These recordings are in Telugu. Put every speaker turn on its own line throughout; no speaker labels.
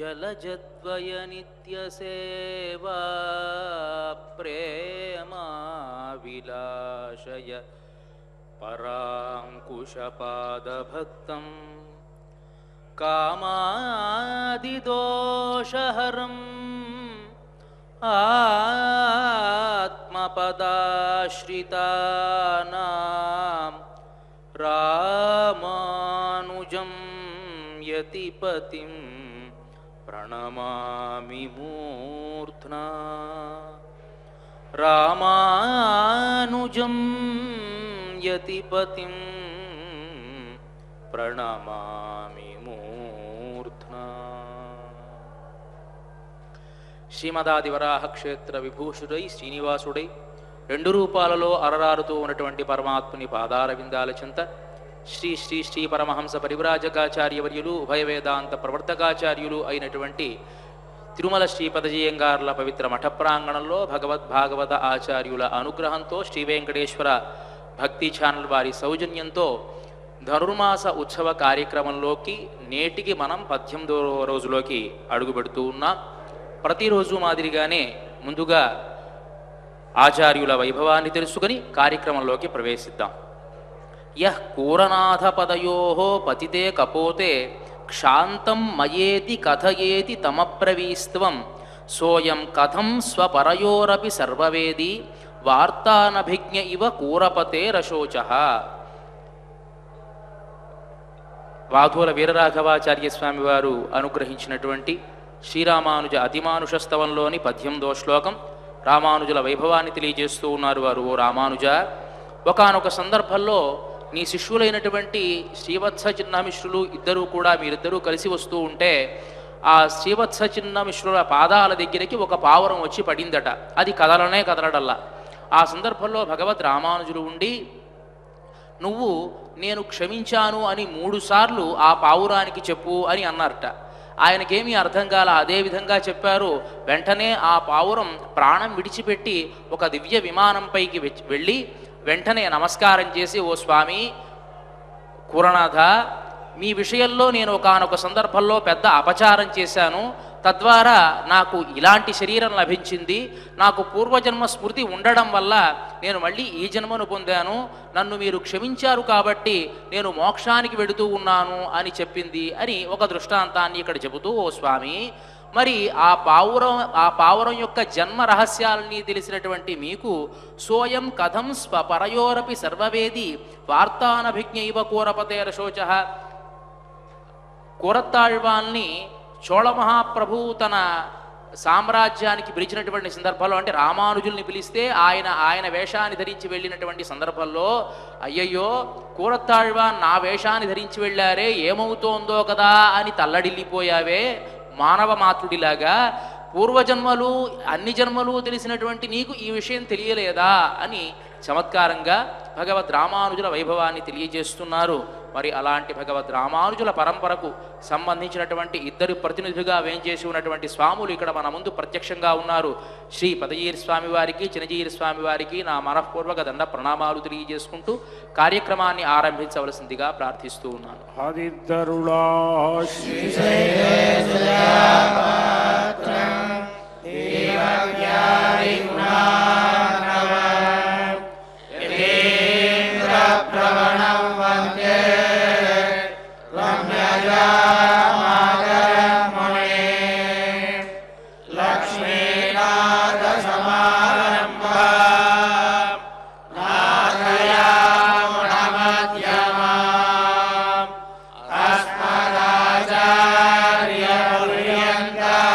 జలజద్వయ నిత్యసేవా ప్రేమా విలాసయ పరాంకుశపాదభక్తం కామాదిదోషహరం ఆత్మపదాశ్రితానాం రామానుజం యతిపతిం ప్రణమామి మూర్ధ్నా రామానుజం యతిపతిం ప్రణమామి మూర్ధ్నా శ్రీమదాదివరాహ క్షేత్ర విభూషుడై శ్రీనివాసుడై రెండు రూపాలలో అరరారుతూ ఉన్నటువంటి పరమాత్ముని పాదార విందాల చింత శ్రీ శ్రీ శ్రీ పరమహంస పరివ్రాజకాచార్యవర్యులు ఉభయ వేదాంత ప్రవర్తకాచార్యులు అయినటువంటి తిరుమల శ్రీ పదజీయంగార్ల పవిత్ర మఠ ప్రాంగణంలో భగవద్భాగవత ఆచార్యుల అనుగ్రహంతో శ్రీ వెంకటేశ్వర భక్తి ఛానల్ వారి సౌజన్యంతో ధనుర్మాస ఉత్సవ కార్యక్రమంలోకి నేటికి మనం పద్దెనిమిదో రోజులోకి అడుగు పెడుతూ ఉన్నాం ప్రతిరోజు మాదిరిగానే ముందుగా ఆచార్యుల వైభవాన్ని తెలుసుకొని కార్యక్రమంలోకి ప్రవేశిద్దాం యః కూరనాథపదయో పతితే కపోతే క్షాంతం మయేతి కథయేతి తమబ్రవీస్త్వం సోయం కథం స్వపరయోరపి సర్వవేది వార్తానభిజ్ఞ ఇవ కూరపతే రశోచ వాధూల వీరరాఘవాచార్య స్వామి వారు అనుగ్రహించినటువంటి శ్రీరామానుజ అతిమానుష స్తవంలోని పద్యందో శ్లోకం రామానుజుల వైభవాన్ని తెలియజేస్తూ ఉన్నారు వారు ఓ రామానుజ ఒకానొక సందర్భంలో నీ శిష్యులైనటువంటి శ్రీవత్స చిన్నమిశ్రులు ఇద్దరూ కూడా మీరిద్దరూ కలిసి వస్తూ ఉంటే ఆ శ్రీవత్స చిన్నమిశ్రుల పాదాల దగ్గరికి ఒక పావురం వచ్చి పడిందట అది కదలనే కదలడల్లా ఆ సందర్భంలో భగవద్ రామానుజులు ఉండి నువ్వు నేను క్షమించాను అని మూడుసార్లు ఆ పావురానికి చెప్పు అని అన్నారట ఆయనకేమీ అర్థం కాల అదే విధంగా చెప్పారు వెంటనే ఆ పావురం ప్రాణం విడిచిపెట్టి ఒక దివ్య విమానంపైకి వెచ్- వెళ్ళి వెంటనే నమస్కారం చేసి ఓ స్వామి కురనాథ మీ విషయంలో నేను ఒకానొక సందర్భంలో పెద్ద అపచారం చేశాను తద్వారా నాకు ఇలాంటి శరీరం లభించింది నాకు పూర్వజన్మ స్మృతి ఉండడం వల్ల నేను మళ్ళీ ఈ జన్మను పొందాను నన్ను మీరు క్షమించారు కాబట్టి నేను మోక్షానికి వెడుతూ ఉన్నాను అని చెప్పింది అని ఒక దృష్టాంతాన్ని ఇక్కడ చెబుతూ ఓ స్వామి మరి ఆ పావురం ఆ పావురం యొక్క జన్మ రహస్యాలని తెలిసినటువంటి మీకు సోయం కథం స్వపరయోరపి సర్వవేది వార్తానభిజ్ఞైవ కూరపతేరశోచ కూరత్తాళ్వాల్ని చోళ మహాప్రభు తన సామ్రాజ్యానికి పిలిచినటువంటి సందర్భంలో అంటే రామానుజుల్ని పిలిస్తే ఆయన ఆయన వేషాన్ని ధరించి వెళ్ళినటువంటి సందర్భంలో అయ్యయ్యో కూరత్తాళ్వాన్ నా వేషాన్ని ధరించి వెళ్ళారే ఏమవుతోందో కదా అని తల్లడిల్లిపోయావే మానవ మాతృడిలాగా పూర్వజన్మలు అన్ని జన్మలు తెలిసినటువంటి నీకు ఈ విషయం తెలియలేదా అని చమత్కారంగా భగవద్ రామానుజుల వైభవాన్ని తెలియజేస్తున్నారు మరి అలాంటి భగవద్ రామానుజుల పరంపరకు సంబంధించినటువంటి ఇద్దరు ప్రతినిధులుగా వేంచేసి ఉన్నటువంటి స్వాములు ఇక్కడ మన ముందు ప్రత్యక్షంగా ఉన్నారు శ్రీ పదయీర్ స్వామి వారికి చినజీర్ స్వామి వారికి నా మనఃపూర్వక దండ ప్రణామాలు తెలియజేసుకుంటూ కార్యక్రమాన్ని ఆరంభించవలసిందిగా ప్రార్థిస్తూ ఉన్నాను
ఆదిద్దరుళా
అస్మదాచార్య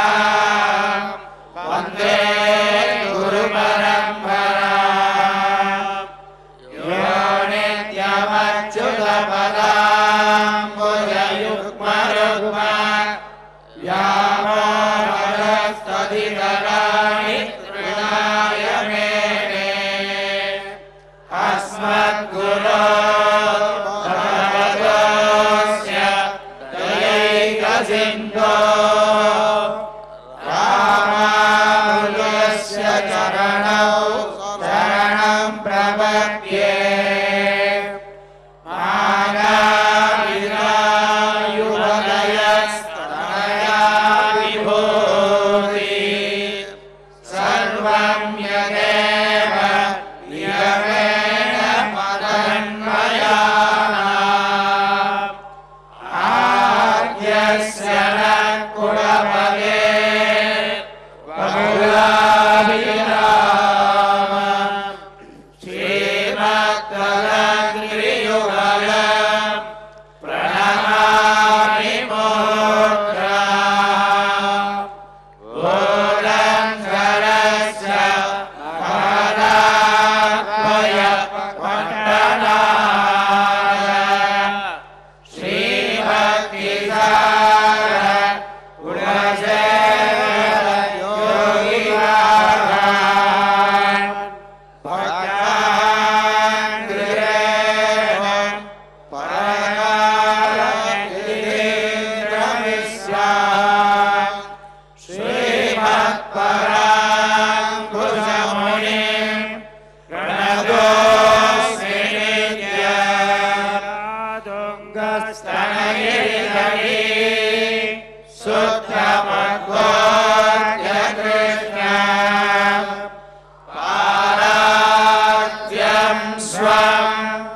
पाराद्यं स्वं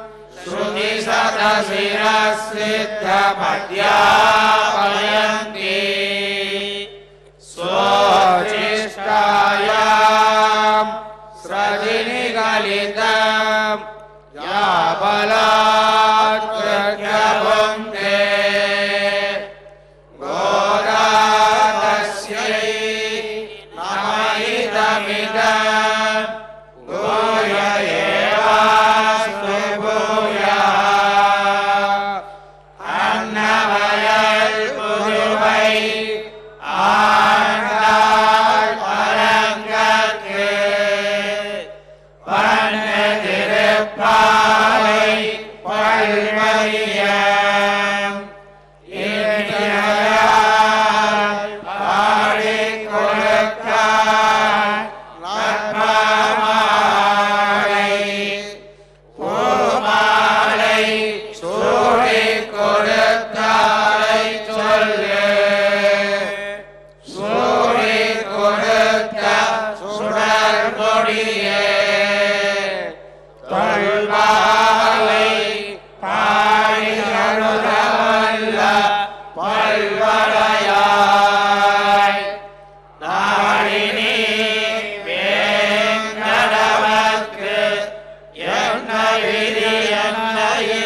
श्रुतिशतशिरसिद्धपद्यापयन्ति स्वोचिष्टायां स्रजिनिगलितं या बलात् प्रज्ञभुङ्क्ते गोदातस्यै नमैदमिदम् भूय एवास्तु भूयः அன்னவயல் புதுவை ஆண்டாள் பரங்கற்கு பண்ண திருப்பாலை பல்வரியம் இனியால் பாடி கொடுக்க நற்பமாலை பூமாலை சூடி கொடுத்தாரை சொல்லு சூடி கொடுத்த சுடர் கொடியே தொல்வாலை பாடி அழுதவல்ல பல்வளையாய் நாடினி வேங்கடவர்க்கு என்ன விதி என்ன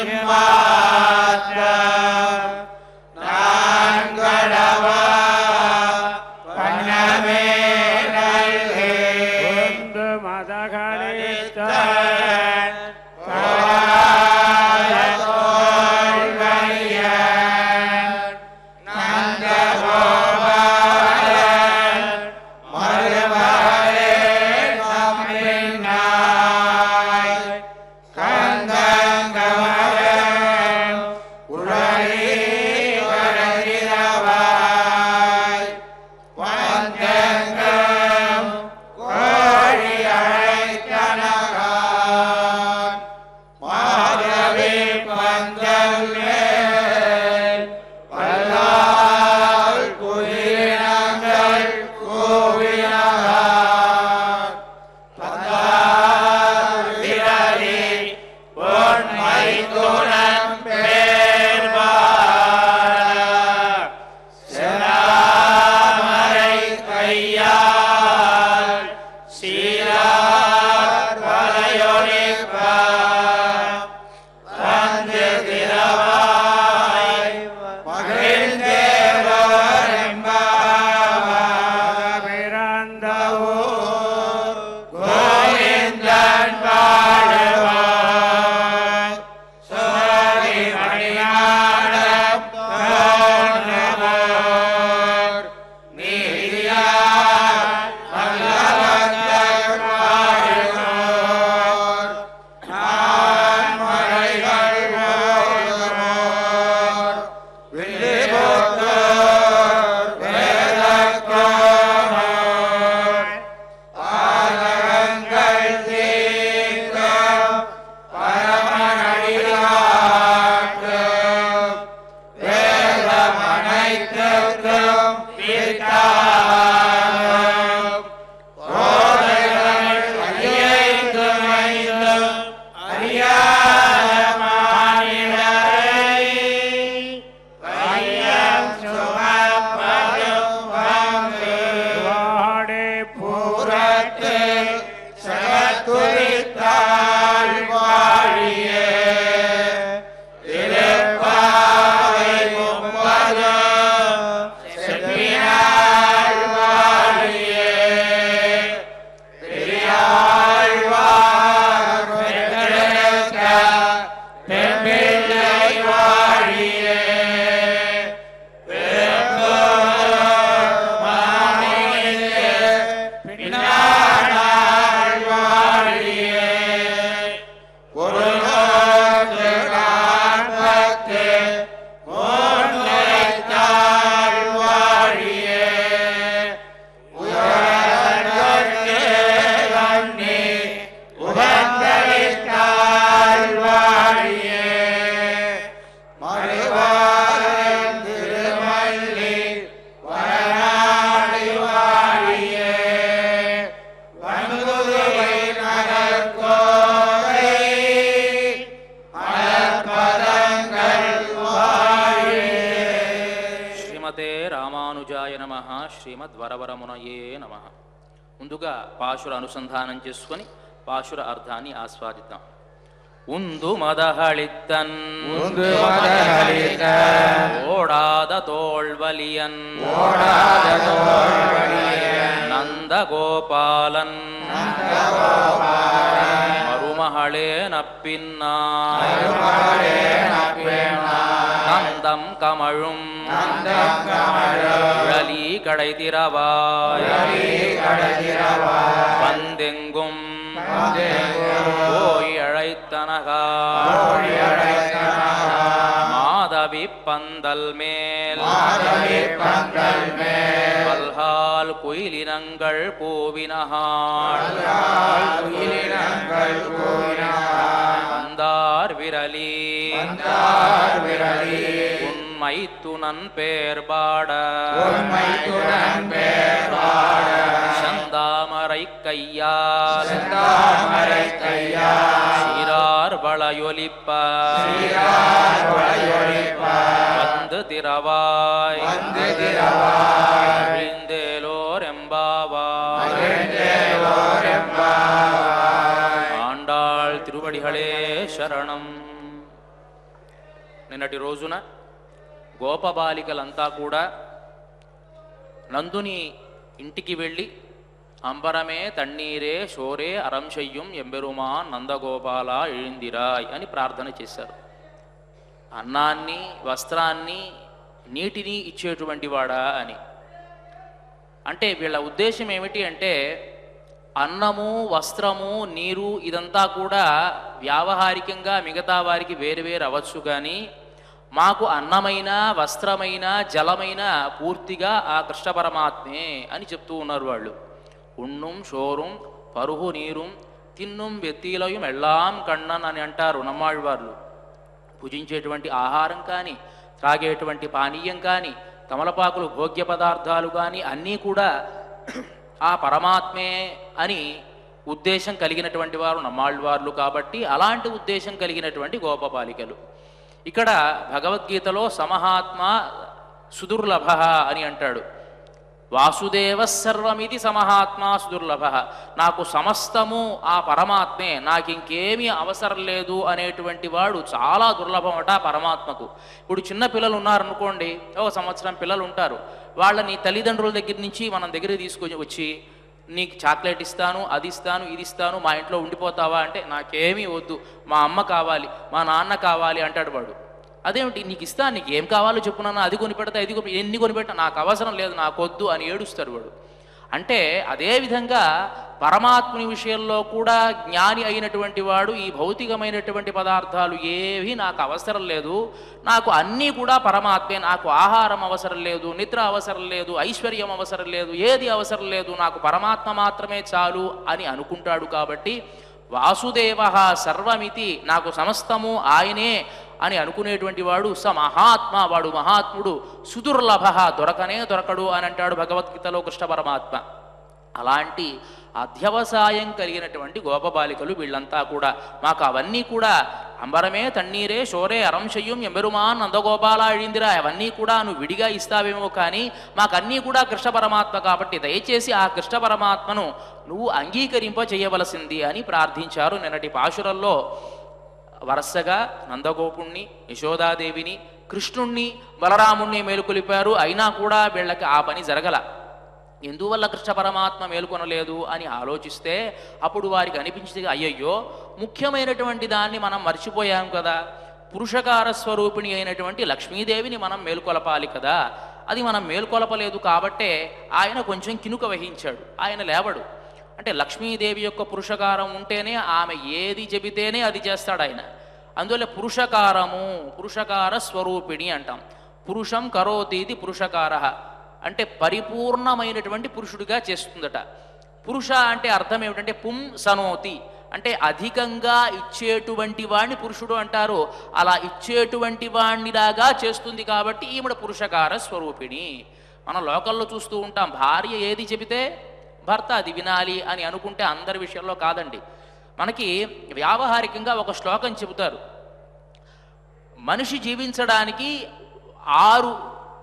இம்மாற்றம் நான்கடவா பண்ணமே நல்கே
ಒಂದು ಮದಗಳಿತ್ತ
பராய தோல்வழியன் நந்தகோபாலன் மறுவரே நம்மினாய் கந்தங்கமகன் உடலி வரகிறவாய் வந்தங்கம் கோழி அழைத்தனகான்
శ్రీమద్వరవరమునయే నమ ముందుగా పాశుర అనుసంధానం చేసుకొని పాశుర అర్థాన్ని ఆస్వాదిద్దాం ఉందు మదహళిత్తన్
உந்து மதஹரித
ఓడాద తోళ్వలియన్
ஓடாத தோல்வழியன்
నందగోపాలన్ మరుమహళే నప్పిన్నా
மகளே நப்பேனா
నందం కమழும்
நந்தம் கமழம்
உழலி கடைதிரவாய்
கடதிரவாய்
வந்தெங்கும்
வந்தெங்கும்
போய் அழைத்தனகா
கோழி அழைத்தனகா
மாதவி பந்தல் மேல்
மாதவி பந்தல் மேல்
பல்ஹால் குயிலினங்கள் பூவினஹாள்
வல்லால் உயிரினங்கள் கூறினார்
வந்தார் விரலி
வந்தார் விரலி
உண்மை துணன் பேர் பாட
உண்மைத்துடன் பேர்வாட
சந்தாமரை கையால்
செந்தாமரை கையால்
சீரார் வளையொலிப்ப
சீரார் வளையொலிப்பார்
வந்து திரவாய்
வந்து திரவாய்
விழுந்தேலோர் எம்பாவாய்
மகிழ்ந்தேலோர் எம்பாவாய்
ఆండాళ్ తిరువడిహళే శరణం నిన్నటి రోజున గోపబాలికలంతా కూడా నందుని ఇంటికి వెళ్ళి అంబరమే తన్నీరే షోరే అరంశయ్యం ఎంబెరుమా నందగోపాల ఎഴുందిరాయ్ అని ప్రార్థన చేశారు అన్నాన్ని వస్త్రాన్ని నీటిని ఇచ్చేటువంటి వాడా అని అంటే వీళ్ళ ఉద్దేశం ఏమిటి అంటే అన్నము వస్త్రము నీరు ఇదంతా కూడా వ్యావహారికంగా మిగతా వారికి వేరు వేరు అవ్వచ్చు కానీ మాకు అన్నమైన వస్త్రమైన జలమైన పూర్తిగా ఆ కృష్ణ పరమాత్మే అని చెప్తూ ఉన్నారు వాళ్ళు ఉన్నుం షోరుం పరుహు నీరుం తిన్నుం వెత్తీలయం ఎల్లాం కണ്ണన్ అని అంటారు నమ్మాళ్ళవార్లు భుజించేటువంటి ఆహారం కానీ త్రాగేటువంటి పానీయం కానీ తమలపాకులు భోగ్య పదార్థాలు కానీ అన్నీ కూడా ఆ పరమాత్మే అని ఉద్దేశం కలిగినటువంటి వారు నమ్మాళ్ళవార్లు కాబట్టి అలాంటి ఉద్దేశం కలిగినటువంటి గోపబాలికలు ఇక్కడ భగవద్గీతలో సమహాత్మ సుదుర్లభ అని అంటాడు వాసుదేవ సర్వమిది సమహాత్మా సుదుర్లభ నాకు సమస్తము ఆ పరమాత్మే నాకు ఇంకేమీ అవసరం లేదు అనేటువంటి వాడు చాలా దుర్లభమట ఆ పరమాత్మకు ఇప్పుడు చిన్న పిల్లలు ఉన్నారనుకోండి ఒక సంవత్సరం పిల్లలు ఉంటారు వాళ్ళని తల్లిదండ్రుల దగ్గర నుంచి మనం దగ్గర తీసుకొని వచ్చి నీకు చాక్లెట్ ఇస్తాను అది ఇస్తాను ఇది ఇస్తాను మా ఇంట్లో ఉండిపోతావా అంటే నాకేమీ వద్దు మా అమ్మ కావాలి మా నాన్న కావాలి అంటాడు వాడు అదేమిటి నీకు ఇస్తాను నీకు ఏం కావాలో చెప్పునన్నా అది కొనిపెడతా ఇది కొని ఎన్ని కొనిపెట్టా నాకు అవసరం లేదు నాకు వద్దు అని ఏడుస్తాడు వాడు అంటే అదేవిధంగా పరమాత్ముని విషయంలో కూడా జ్ఞాని అయినటువంటి వాడు ఈ భౌతికమైనటువంటి పదార్థాలు ఏవి నాకు అవసరం లేదు నాకు అన్నీ కూడా పరమాత్మే నాకు ఆహారం అవసరం లేదు నిద్ర అవసరం లేదు ఐశ్వర్యం అవసరం లేదు ఏది అవసరం లేదు నాకు పరమాత్మ మాత్రమే చాలు అని అనుకుంటాడు కాబట్టి వాసుదేవ సర్వమితి నాకు సమస్తము ఆయనే అని అనుకునేటువంటి వాడు స మహాత్మ వాడు మహాత్ముడు సుదుర్లభ దొరకనే దొరకడు అని అంటాడు భగవద్గీతలో కృష్ణ పరమాత్మ అలాంటి అధ్యవసాయం కలిగినటువంటి గోపబాలికలు వీళ్ళంతా కూడా మాకు అవన్నీ కూడా అంబరమే తన్నీరే షోరే అరంశయ్యం ఎంబెరుమాన్ నందగోపాల అழிందిరా అవన్నీ కూడా నువ్వు విడిగా ఇస్తావేమో కానీ మాకన్నీ కూడా కృష్ణ పరమాత్మ కాబట్టి దయచేసి ఆ కృష్ణ పరమాత్మను నువ్వు అంగీకరింప చేయవలసింది అని ప్రార్థించారు నిన్నటి పాశురల్లో వరుసగా నందగోపుణ్ణి యశోదాదేవిని కృష్ణుణ్ణి బలరాముణ్ణి మేలుకొలిపారు అయినా కూడా వీళ్ళకి ఆ పని జరగల ఎందువల్ల కృష్ణ పరమాత్మ మేల్కొనలేదు అని ఆలోచిస్తే అప్పుడు వారికి అనిపించింది అయ్యయ్యో ముఖ్యమైనటువంటి దాన్ని మనం మర్చిపోయాం కదా పురుషకార స్వరూపిణి అయినటువంటి లక్ష్మీదేవిని మనం మేల్కొలపాలి కదా అది మనం మేల్కొలపలేదు కాబట్టే ఆయన కొంచెం కినుక వహించాడు ఆయన లేవడు అంటే లక్ష్మీదేవి యొక్క పురుషకారం ఉంటేనే ఆమె ఏది చెబితేనే అది చేస్తాడు ఆయన అందువల్ల పురుషకారము పురుషకార స్వరూపిణి అంటాం పురుషం కరోతీది పురుషకార అంటే పరిపూర్ణమైనటువంటి పురుషుడిగా చేస్తుందట పురుష అంటే అర్థం ఏమిటంటే పుం సనోతి అంటే అధికంగా ఇచ్చేటువంటి వాణ్ణి పురుషుడు అంటారు అలా ఇచ్చేటువంటి వాణ్ణిలాగా చేస్తుంది కాబట్టి ఈవిడ పురుషకార స్వరూపిణి మనం లోకల్లో చూస్తూ ఉంటాం భార్య ఏది చెబితే భర్త అది వినాలి అని అనుకుంటే అందరి విషయంలో కాదండి మనకి వ్యావహారికంగా ఒక శ్లోకం చెబుతారు మనిషి జీవించడానికి ఆరు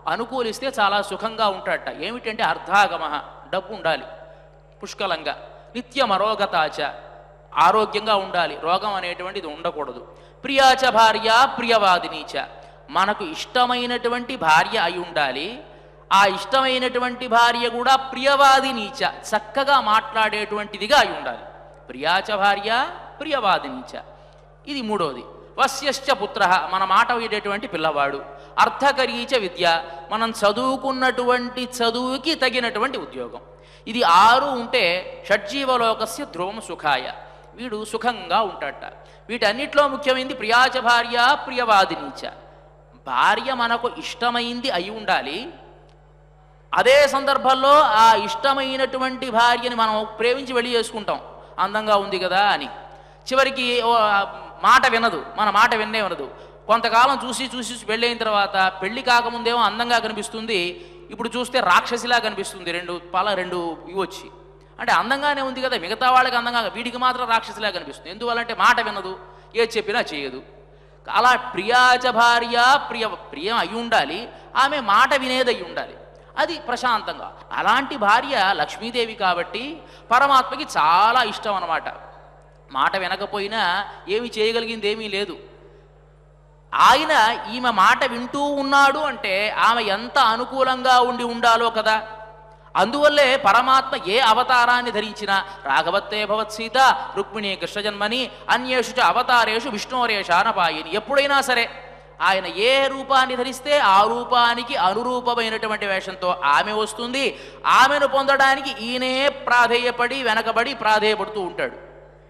అనుకూలిస్తే చాలా సుఖంగా ఉంటాడట ఏమిటంటే అర్ధాగమ డబ్బు ఉండాలి పుష్కలంగా నిత్యం అరోగతాచ ఆరోగ్యంగా ఉండాలి రోగం అనేటువంటిది ఉండకూడదు ప్రియాచ భార్య ప్రియవాదినీచ మనకు ఇష్టమైనటువంటి భార్య అయి ఉండాలి ఆ ఇష్టమైనటువంటి భార్య కూడా ప్రియవాదినీచ చక్కగా మాట్లాడేటువంటిదిగా అయి ఉండాలి ప్రియాచ భార్య ప్రియవాదినీచ ఇది మూడోది వశ్యశ్చ పుత్ర మన మాట వినేటువంటి పిల్లవాడు అర్థకరీచ విద్య మనం చదువుకున్నటువంటి చదువుకి తగినటువంటి ఉద్యోగం ఇది ఆరు ఉంటే షడ్జీవలోకస్య ధ్రువం సుఖాయ వీడు సుఖంగా ఉంటాడట వీటన్నిటిలో ముఖ్యమైనది ప్రియాచ భార్య ప్రియవాదినీచ భార్య మనకు ఇష్టమైంది అయి ఉండాలి అదే సందర్భంలో ఆ ఇష్టమైనటువంటి భార్యని మనం ప్రేమించి వెళ్ళి చేసుకుంటాం అందంగా ఉంది కదా అని చివరికి ఓ మాట వినదు మన మాట విన్నే వినదు కొంతకాలం చూసి చూసి పెళ్ళైన తర్వాత పెళ్లి కాకముందేమో అందంగా కనిపిస్తుంది ఇప్పుడు చూస్తే రాక్షసిలా కనిపిస్తుంది రెండు పల రెండు ఇవి వచ్చి అంటే అందంగానే ఉంది కదా మిగతా వాళ్ళకి అందంగా వీడికి మాత్రం రాక్షసిలా కనిపిస్తుంది ఎందువల్లంటే మాట వినదు ఏది చెప్పినా చేయదు అలా ప్రియాచ భార్య ప్రియ ప్రియం అయి ఉండాలి ఆమె మాట వినేది అయి ఉండాలి అది ప్రశాంతంగా అలాంటి భార్య లక్ష్మీదేవి కాబట్టి పరమాత్మకి చాలా ఇష్టం అన్నమాట మాట వినకపోయినా ఏమి చేయగలిగింది ఏమీ లేదు ఆయన ఈమె మాట వింటూ ఉన్నాడు అంటే ఆమె ఎంత అనుకూలంగా ఉండి ఉండాలో కదా అందువల్లే పరమాత్మ ఏ అవతారాన్ని ధరించినా రాఘవత్తే భవత్ సీత రుక్మిణి కృష్ణజన్మని అన్యేషు చ అవతారేషు విష్ణువరేషానపాయిని ఎప్పుడైనా సరే ఆయన ఏ రూపాన్ని ధరిస్తే ఆ రూపానికి అనురూపమైనటువంటి వేషంతో ఆమె వస్తుంది ఆమెను పొందడానికి ఈయనే ప్రాధేయపడి వెనకబడి ప్రాధేయపడుతూ ఉంటాడు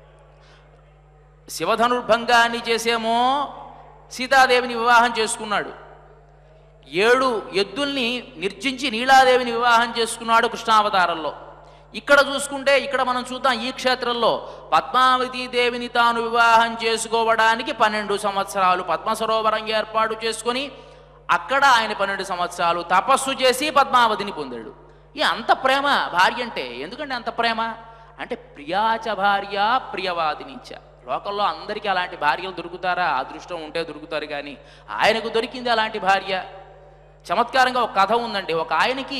శివధనుర్భంగాన్ని చేసేమో సీతాదేవిని వివాహం చేసుకున్నాడు ఏడు ఎద్దుల్ని నిర్జించి నీలాదేవిని వివాహం చేసుకున్నాడు కృష్ణావతారంలో ఇక్కడ చూసుకుంటే ఇక్కడ మనం చూద్దాం ఈ క్షేత్రంలో పద్మావతి దేవిని తాను వివాహం చేసుకోవడానికి పన్నెండు సంవత్సరాలు పద్మ సరోవరం ఏర్పాటు చేసుకొని అక్కడ ఆయన పన్నెండు సంవత్సరాలు తపస్సు చేసి పద్మావతిని పొందాడు ఈ అంత ప్రేమ భార్య అంటే ఎందుకంటే అంత ప్రేమ అంటే ప్రియాచ భార్య ప్రియవాదినిచ లోకల్లో అందరికీ అలాంటి భార్యలు దొరుకుతారా అదృష్టం ఉంటే దొరుకుతారు కానీ ఆయనకు దొరికింది అలాంటి భార్య చమత్కారంగా ఒక కథ ఉందండి ఒక ఆయనకి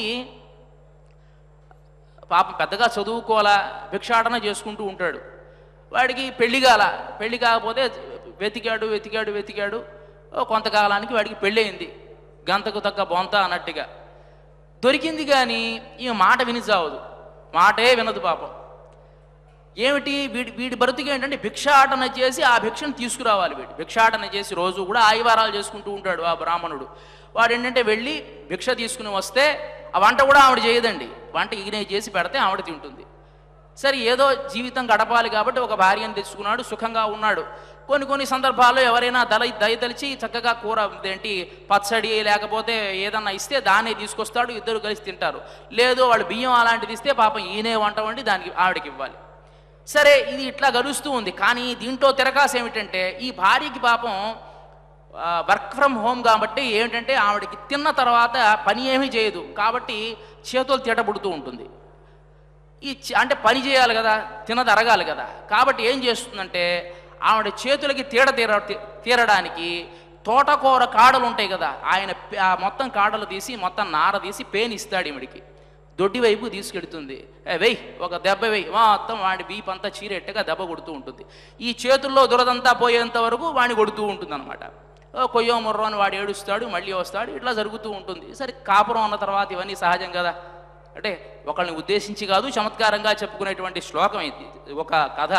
పాపం పెద్దగా చదువుకోవాలా భిక్షాటన చేసుకుంటూ ఉంటాడు వాడికి పెళ్లి కాల పెళ్లి కాకపోతే వెతికాడు వెతికాడు వెతికాడు ఓ కొంతకాలానికి వాడికి పెళ్ళయింది గంతకు తగ్గ బొంత అన్నట్టుగా దొరికింది కానీ ఈ మాట విని చావదు మాటే వినదు పాపం ఏమిటి వీడి వీడి బ్రతుకు ఏంటంటే భిక్షాటన చేసి ఆ భిక్షను తీసుకురావాలి వీడు భిక్షాటన చేసి రోజు కూడా ఆయివారాలు చేసుకుంటూ ఉంటాడు ఆ బ్రాహ్మణుడు వాడు ఏంటంటే వెళ్ళి భిక్ష తీసుకుని వస్తే ఆ వంట కూడా ఆవిడ చేయదండి వంట ఈయనే చేసి పెడితే ఆవిడ తింటుంది సరే ఏదో జీవితం గడపాలి కాబట్టి ఒక భార్యను తెచ్చుకున్నాడు సుఖంగా ఉన్నాడు కొన్ని కొన్ని సందర్భాల్లో ఎవరైనా దళ దయతలిచి చక్కగా కూర ఏంటి పచ్చడి లేకపోతే ఏదన్నా ఇస్తే దాన్నే తీసుకొస్తాడు ఇద్దరు కలిసి తింటారు లేదు వాళ్ళు బియ్యం అలాంటిది ఇస్తే పాపం ఈయనే వంట వండి దానికి ఆవిడకి ఇవ్వాలి సరే ఇది ఇట్లా గడుస్తూ ఉంది కానీ దీంట్లో తిరకాసు ఏమిటంటే ఈ భార్యకి పాపం వర్క్ ఫ్రమ్ హోమ్ కాబట్టి ఏంటంటే ఆవిడకి తిన్న తర్వాత పని ఏమీ చేయదు కాబట్టి చేతులు తిడబుడుతూ ఉంటుంది ఈ చ- అంటే పని చేయాలి కదా తినది అరగాలి కదా కాబట్టి ఏం చేస్తుందంటే ఆవిడ చేతులకి తీడ తీర తీ- తీరడానికి తోటకూర కాడలు ఉంటాయి కదా ఆయన పే- ఆ మొత్తం కాడలు తీసి మొత్తం నార తీసి పేని ఇస్తాడు ఈవిడికి దొడ్డి వైపు తీసుకెడుతుంది "ఏ, వెయ్యి ఒక దెబ్బ వెయ్యి మొత్తం వాడి బీప్ అంతా చీరెట్టుగా దెబ్బ కొడుతూ ఉంటుంది ఈ చేతుల్లో దురదంతా పోయేంత వరకు వాడిని కొడుతూ ఉంటుంది అనమాట కొయ్యో ముర్రో అని వాడు ఏడుస్తాడు మళ్ళీ వస్తాడు ఇట్లా జరుగుతూ ఉంటుంది సరే కాపురం అన్న తర్వాత ఇవన్నీ సహజం కదా అంటే ఒకళ్ళని ఉద్దేశించి కాదు చమత్కారంగా చెప్పుకునేటువంటి శ్లోకం ఇది ఒక కథ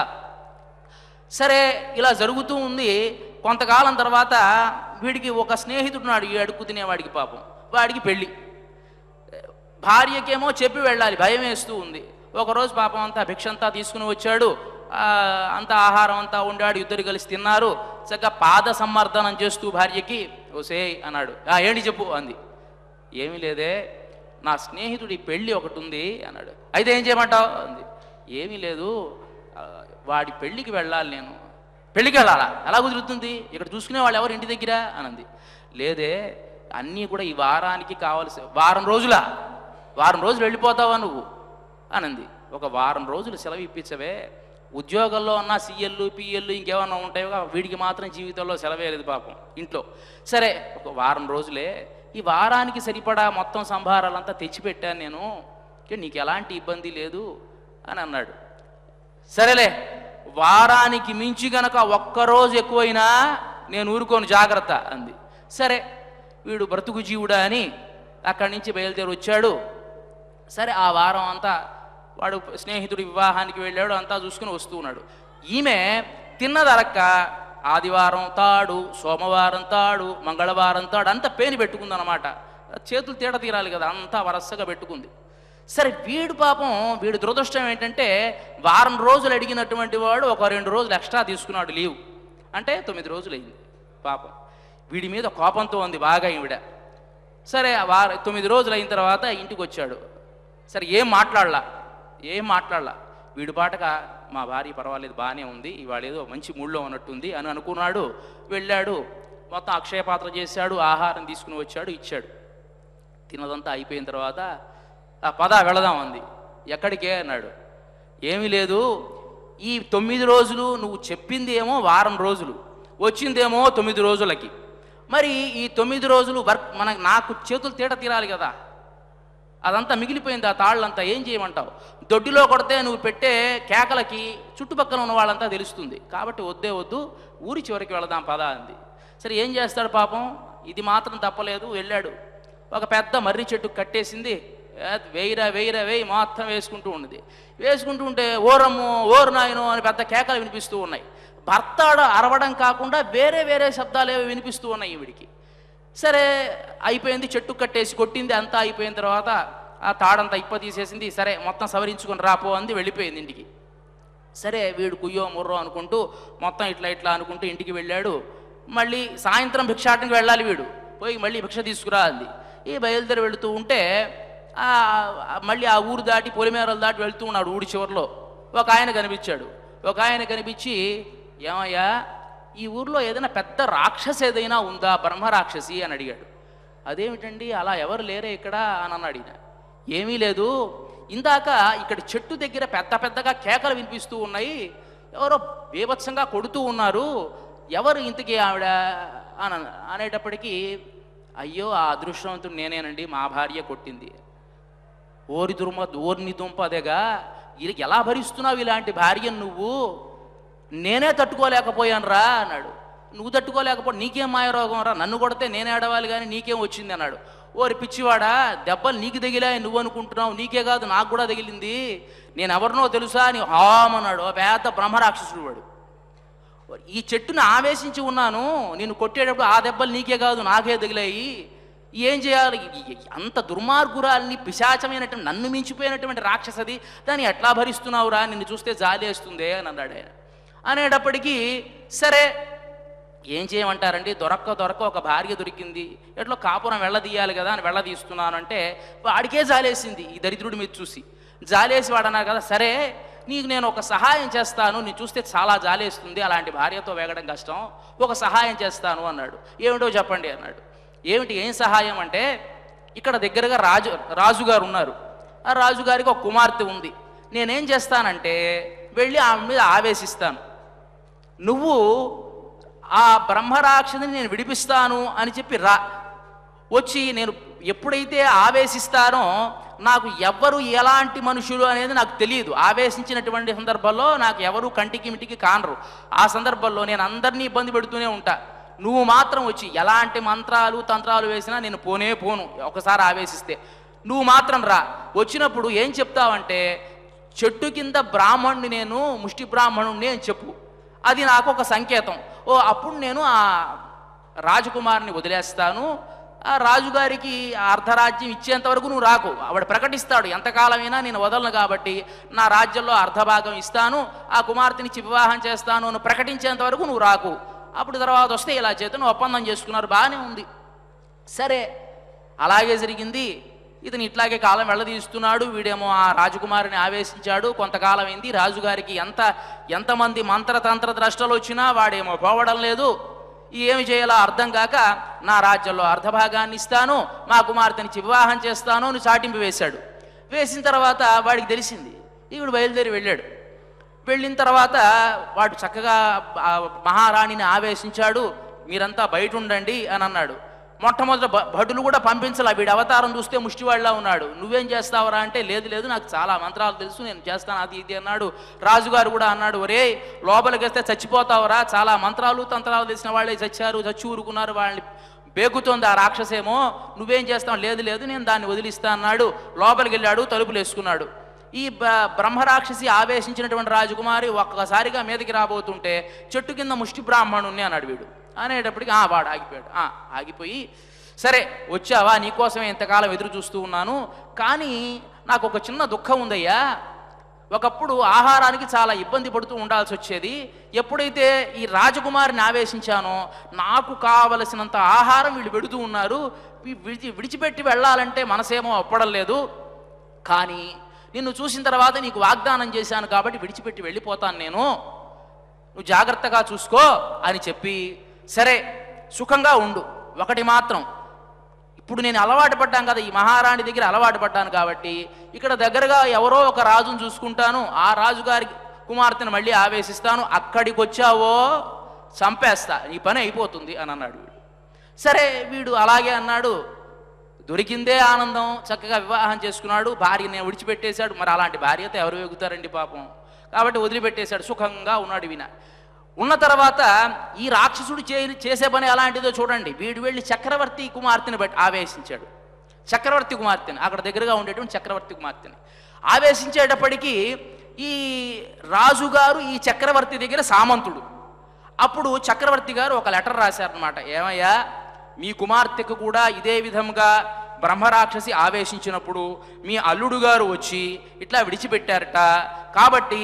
సరే ఇలా జరుగుతూ ఉంది కొంతకాలం తర్వాత వీడికి ఒక స్నేహితుడున్నాడు ఈ అడుక్కు తినేవాడికి పాపం వాడికి పెళ్ళి భార్యకేమో చెప్పి వెళ్ళాలి భయం వేస్తూ ఉంది ఒకరోజు పాపం అంతా భిక్ష అంతా తీసుకుని వచ్చాడు ఆ, అంతా ఆహారం అంతా ఉండాడు ఇద్దరు కలిసి తిన్నారు చక్కగా పాద సమ్మర్దనం చేస్తూ భార్యకి ఓసే అన్నాడు "ఆ, ఏంటి చెప్పు అంది ఏమీ లేదే నా స్నేహితుడి పెళ్ళి ఒకటి ఉంది అన్నాడు అయితే ఏం చేయమంటావు అంది ఏమీ లేదు ఆ, వాడి పెళ్ళికి వెళ్ళాలి నేను పెళ్ళికి వెళ్ళాలా ఎలా కుదురుతుంది ఇక్కడ చూసుకునే వాళ్ళు ఎవరు ఇంటి దగ్గర అనంది లేదే అన్నీ కూడా ఈ వారానికి కావాల్సి వారం రోజుల వారం రోజులు వెళ్ళిపోతావా నువ్వు అనంది ఒక వారం రోజులు సెలవు ఇప్పించవే ఉద్యోగంలో ఉన్న సీఎల్లు పిఎల్లు ఇంకేమన్నా ఉంటాయో వీడికి మాత్రం జీవితంలో సెలవే లేదు పాపం ఇంట్లో సరే ఒక వారం రోజులే ఈ వారానికి సరిపడా మొత్తం సంభారాలంతా తెచ్చిపెట్టాను నేను ఇక నీకు ఎలాంటి ఇబ్బంది లేదు అని అన్నాడు సరేలే వారానికి మించి గనక ఒక్కరోజు ఎక్కువైనా నేను ఊరుకోను జాగ్రత్త అంది సరే వీడు బ్రతుకు జీవుడా అని అక్కడి నుంచి బయలుదేరి వచ్చాడు సరే ఆ వారం అంతా వాడు స్నేహితుడి వివాహానికి వెళ్ళాడు అంతా చూసుకుని వస్తూ ఉన్నాడు ఈమె తిన్నదరక్క ఆదివారం తాడు సోమవారం తాడు మంగళవారం తాడు అంతా పేని పెట్టుకుందన్నమాట చేతులు తేడ తీరాలి కదా అంతా వరసగా పెట్టుకుంది సరే వీడు పాపం వీడి దురదృష్టం ఏంటంటే వారం రోజులు అడిగినటువంటి వాడు ఒక రెండు రోజులు ఎక్స్ట్రా తీసుకున్నాడు లీవ్ అంటే తొమ్మిది రోజులు అయింది పాపం వీడి మీద కోపంతో ఉంది బాగా ఈవిడ సరే ఆ వార తొమ్మిది రోజులు అయిన తర్వాత ఇంటికి వచ్చాడు సరే ఏం మాట్లాడలా ఏం మాట్లాడలా వీడి పాటగా మా భార్య పర్వాలేదు బాగానే ఉంది ఇవాళ ఏదో మంచి మూడ్లో ఉన్నట్టుంది అని అనుకున్నాడు వెళ్ళాడు మొత్తం అక్షయ పాత్ర చేశాడు ఆహారం తీసుకుని వచ్చాడు ఇచ్చాడు తినదంతా అయిపోయిన తర్వాత ఆ పద వెళదాం అంది ఎక్కడికే అన్నాడు ఏమీ లేదు ఈ తొమ్మిది రోజులు నువ్వు చెప్పింది ఏమో వారం రోజులు వచ్చిందేమో తొమ్మిది రోజులకి మరి ఈ తొమ్మిది రోజులు వర్క్ మన నాకు చేతులు తీట తీరాలి కదా అదంతా మిగిలిపోయింది ఆ తాళ్ళంతా ఏం చేయమంటావు దొడ్డిలో కొడితే నువ్వు పెట్టే కేకలకి చుట్టుపక్కల ఉన్న వాళ్ళంతా తెలుస్తుంది కాబట్టి వద్దే వద్దు ఊరి చివరికి వెళదాం పదా అంది సరే ఏం చేస్తాడు పాపం ఇది మాత్రం తప్పలేదు వెళ్ళాడు ఒక పెద్ద మర్రి చెట్టు కట్టేసింది ఏ, వేయిరా వేయిరా వేయి మొత్తం వేసుకుంటూ ఉన్నది వేసుకుంటూ ఉంటే ఓరమ్ము ఓరు నాయను అని పెద్ద కేకలు వినిపిస్తూ ఉన్నాయి భర్త అరవడం కాకుండా వేరే వేరే శబ్దాలు ఏవో వినిపిస్తూ ఉన్నాయి ఈవిడికి సరే అయిపోయింది చెట్టు కట్టేసి కొట్టింది అంతా అయిపోయిన తర్వాత ఆ తాడంతా ఇప్ప తీసేసింది సరే మొత్తం సవరించుకొని రాపో అంది వెళ్ళిపోయింది ఇంటికి సరే వీడు కుయ్యో ముర్రో అనుకుంటూ మొత్తం ఇట్లా ఇట్లా అనుకుంటూ ఇంటికి వెళ్ళాడు మళ్ళీ సాయంత్రం భిక్షాటనకి వెళ్ళాలి వీడు పోయి మళ్ళీ భిక్ష తీసుకురా అంది ఈ బయలుదేరి వెళుతూ ఉంటే ఆ, ఆ మళ్ళీ ఆ ఊరు దాటి పొలిమేరలు దాటి వెళ్తూ ఉన్నాడు ఊరి చివరిలో ఒక ఆయన కనిపించాడు ఒక ఆయన కనిపించి ఏమయ్యా ఈ ఊర్లో ఏదైనా పెద్ద రాక్షసి ఏదైనా ఉందా బ్రహ్మ రాక్షసి అని అడిగాడు అదేమిటండి అలా ఎవరు లేరే ఇక్కడ అని అన్నాడు ఈయన ఏమీ లేదు ఇందాక ఇక్కడ చెట్టు దగ్గర పెద్ద పెద్దగా కేకలు వినిపిస్తూ ఉన్నాయి ఎవరో బీభత్సంగా కొడుతూ ఉన్నారు ఎవరు ఇంతకీ ఆవిడ అని అన్న- అనేటప్పటికీ అయ్యో ఆ అదృష్టవంతుడు నేనేనండి మా భార్య కొట్టింది ఓరి దుర్మ ఓర్ని దుంప అదేగా వీళ్ళకి ఎలా భరిస్తున్నావు ఇలాంటి భార్యను నువ్వు నేనే తట్టుకోలేకపోయాను రా అన్నాడు నువ్వు తట్టుకోలేకపోతే నీకేం మాయరోగం రా నన్ను కొడితే నేనే ఆడవాలి కానీ నీకేం వచ్చింది అన్నాడు ఓరి పిచ్చివాడా దెబ్బలు నీకు తగిలా నువ్వు అనుకుంటున్నావు నీకే కాదు నాకు కూడా తగిలింది నేను ఎవరినో తెలుసా అని హామన్నాడు ఓ పెద్ద బ్రహ్మరాక్షసుడు వాడు ఈ చెట్టును ఆవేశించి ఉన్నాను నేను కొట్టేటప్పుడు ఆ దెబ్బలు నీకే కాదు నాకే తగిలాయి ఏం చేయాలి ఈ- ఈ- అంత దుర్మార్గురాల్ని పిశాచమైనటువంటి నన్ను మించిపోయినటువంటి రాక్షసది దాన్ని ఎట్లా భరిస్తున్నావురా నిన్ను చూస్తే జాలేస్తుందే అని అన్నాడు ఆయన అనేటప్పటికీ సరే ఏం చేయమంటారండి దొరక్క దొరక్క ఒక భార్య దొరికింది ఎట్లా కాపురం వెళ్ళదీయాలి కదా అని వెళ్ళదీస్తున్నానంటే వాడికే జాలేసింది ఈ దరిద్రుడి మీద చూసి జాలేసి వాడు అన్నారు కదా సరే నీకు నేను ఒక సహాయం చేస్తాను నీ చూస్తే చాలా జాలేస్తుంది అలాంటి భార్యతో వేగడం కష్టం ఒక సహాయం చేస్తాను అన్నాడు ఏమిటో చెప్పండి అన్నాడు ఏమిటి ఏం సహాయం అంటే ఇక్కడ దగ్గరగా రాజు రాజుగారు ఉన్నారు ఆ రాజుగారికి ఒక కుమార్తె ఉంది నేనేం చేస్తానంటే వెళ్ళి ఆమె మీద ఆవేశిస్తాను నువ్వు ఆ బ్రహ్మరాక్షసిని నేను విడిపిస్తాను అని చెప్పి రా వచ్చి నేను ఎప్పుడైతే ఆవేశిస్తానో నాకు ఎవ్వరు ఎలాంటి మనుషులు అనేది నాకు తెలియదు ఆవేశించినటువంటి సందర్భంలో నాకు ఎవరు కంటికి మిటికి కానరు ఆ సందర్భంలో నేను అందరినీ ఇబ్బంది పెడుతూనే ఉంటా నువ్వు మాత్రం వచ్చి ఎలాంటి మంత్రాలు తంత్రాలు వేసినా నేను పోనే పోను ఒకసారి ఆవేశిస్తే నువ్వు మాత్రం రా వచ్చినప్పుడు ఏం చెప్తావంటే చెట్టు కింద బ్రాహ్మణుని నేను ముష్టి బ్రాహ్మణుడిని అని చెప్పు అది నాకు ఒక సంకేతం ఓ అప్పుడు నేను ఆ రాజకుమారుని వదిలేస్తాను ఆ రాజుగారికి ఆ అర్ధరాజ్యం ఇచ్చేంత వరకు నువ్వు రాకు ఆవిడ ప్రకటిస్తాడు ఎంతకాలమైనా నేను వదలను కాబట్టి నా రాజ్యంలో అర్ధభాగం ఇస్తాను ఆ కుమార్తెనిచ్చి వివాహం చేస్తాను అని ప్రకటించేంత వరకు నువ్వు రాకు అప్పుడు తర్వాత వస్తే ఇలా చేతను ఒప్పందం చేసుకున్నారు బాగానే ఉంది సరే అలాగే జరిగింది ఇతను ఇట్లాగే కాలం వెళ్ళదీస్తున్నాడు వీడేమో ఆ రాజకుమారిని ఆవేశించాడు కొంతకాలం అయింది రాజుగారికి ఎంత ఎంతమంది మంత్రతంత్ర ద్రష్టలు వచ్చినా వాడేమో పోవడం లేదు ఏమి చేయాలో అర్థం కాక నా రాజ్యంలో అర్ధభాగాన్ని ఇస్తాను మా కుమార్తెనిచ్చి వివాహం చేస్తాను అని చాటింపు వేశాడు వేసిన తర్వాత వాడికి తెలిసింది ఈవిడు బయలుదేరి వెళ్ళాడు వెళ్ళిన తర్వాత వాడు చక్కగా ఆ మహారాణిని ఆవేశించాడు మీరంతా బయట ఉండండి అని అన్నాడు మొట్టమొదట భ- భటులు కూడా పంపించాల వీడి అవతారం చూస్తే ముష్టివాళ్ళ ఉన్నాడు నువ్వేం చేస్తావరా అంటే లేదు లేదు నాకు చాలా మంత్రాలు తెలుసు నేను చేస్తాను అది ఇది అన్నాడు రాజుగారు కూడా అన్నాడు ఒరే లోపలికి వస్తే చచ్చిపోతావరా చాలా మంత్రాలు తంత్రాలు తెలిసిన వాళ్ళే చచ్చారు చచ్చి ఊరుకున్నారు వాళ్ళని బేగుతోంది ఆ రాక్షసేమో నువ్వేం చేస్తావు లేదు లేదు నేను దాన్ని వదిలిస్తా అన్నాడు లోపలికి వెళ్ళాడు తలుపులు వేసుకున్నాడు ఈ బ- బ్రహ్మరాక్షసి ఆవేశించినటువంటి రాజకుమారి ఒక్కసారిగా మీదకి రాబోతుంటే చెట్టు కింద ముష్టి బ్రాహ్మణుణ్ణి అన్నాడు వీడు అనేటప్పటికి ఆ వాడు ఆగిపోయాడు ఆ ఆగిపోయి సరే వచ్చావా నీకోసమే ఇంతకాలం ఎదురు చూస్తూ ఉన్నాను కానీ నాకు ఒక చిన్న దుఃఖం ఉందయ్యా ఒకప్పుడు ఆహారానికి చాలా ఇబ్బంది పడుతూ ఉండాల్సి వచ్చేది ఎప్పుడైతే ఈ రాజకుమారిని ఆవేశించానో నాకు కావలసినంత ఆహారం వీళ్ళు పెడుతూ ఉన్నారు వీ- విడిచి విడిచిపెట్టి వెళ్ళాలంటే మనసేమో ఒప్పడం లేదు కానీ నిన్ను చూసిన తర్వాత నీకు వాగ్దానం చేశాను కాబట్టి విడిచిపెట్టి వెళ్ళిపోతాను నేను నువ్వు జాగ్రత్తగా చూసుకో అని చెప్పి సరే సుఖంగా ఉండు ఒకటి మాత్రం ఇప్పుడు నేను అలవాటు పడ్డాను కదా ఈ మహారాణి దగ్గర అలవాటు పడ్డాను కాబట్టి ఇక్కడ దగ్గరగా ఎవరో ఒక రాజును చూసుకుంటాను ఆ రాజుగారి కుమార్తెను మళ్ళీ ఆవేశిస్తాను అక్కడికి వచ్చావో చంపేస్తా నీ పని అయిపోతుంది అని అన్నాడు వీడు సరే వీడు అలాగే అన్నాడు దొరికిందే ఆనందం చక్కగా వివాహం చేసుకున్నాడు భార్యని విడిచిపెట్టేశాడు మరి అలాంటి భార్యతో ఎవరు వెగుతారండి పాపం కాబట్టి వదిలిపెట్టేశాడు సుఖంగా ఉన్నాడు విన ఉన్న తర్వాత ఈ రాక్షసుడు చే చేసే పని ఎలాంటిదో చూడండి వీడు వెళ్ళి చక్రవర్తి కుమార్తెని బట్టి ఆవేశించాడు చక్రవర్తి కుమార్తెని అక్కడ దగ్గరగా ఉండేటువంటి చక్రవర్తి కుమార్తెని ఆవేశించేటప్పటికీ ఈ రాజుగారు ఈ చక్రవర్తి దగ్గర సామంతుడు అప్పుడు చక్రవర్తి గారు ఒక లెటర్ రాశారనమాట ఏమయ్యా మీ కుమార్తెకు కూడా ఇదే విధంగా బ్రహ్మరాక్షసి ఆవేశించినప్పుడు మీ అల్లుడు గారు వచ్చి ఇట్లా విడిచిపెట్టారట కాబట్టి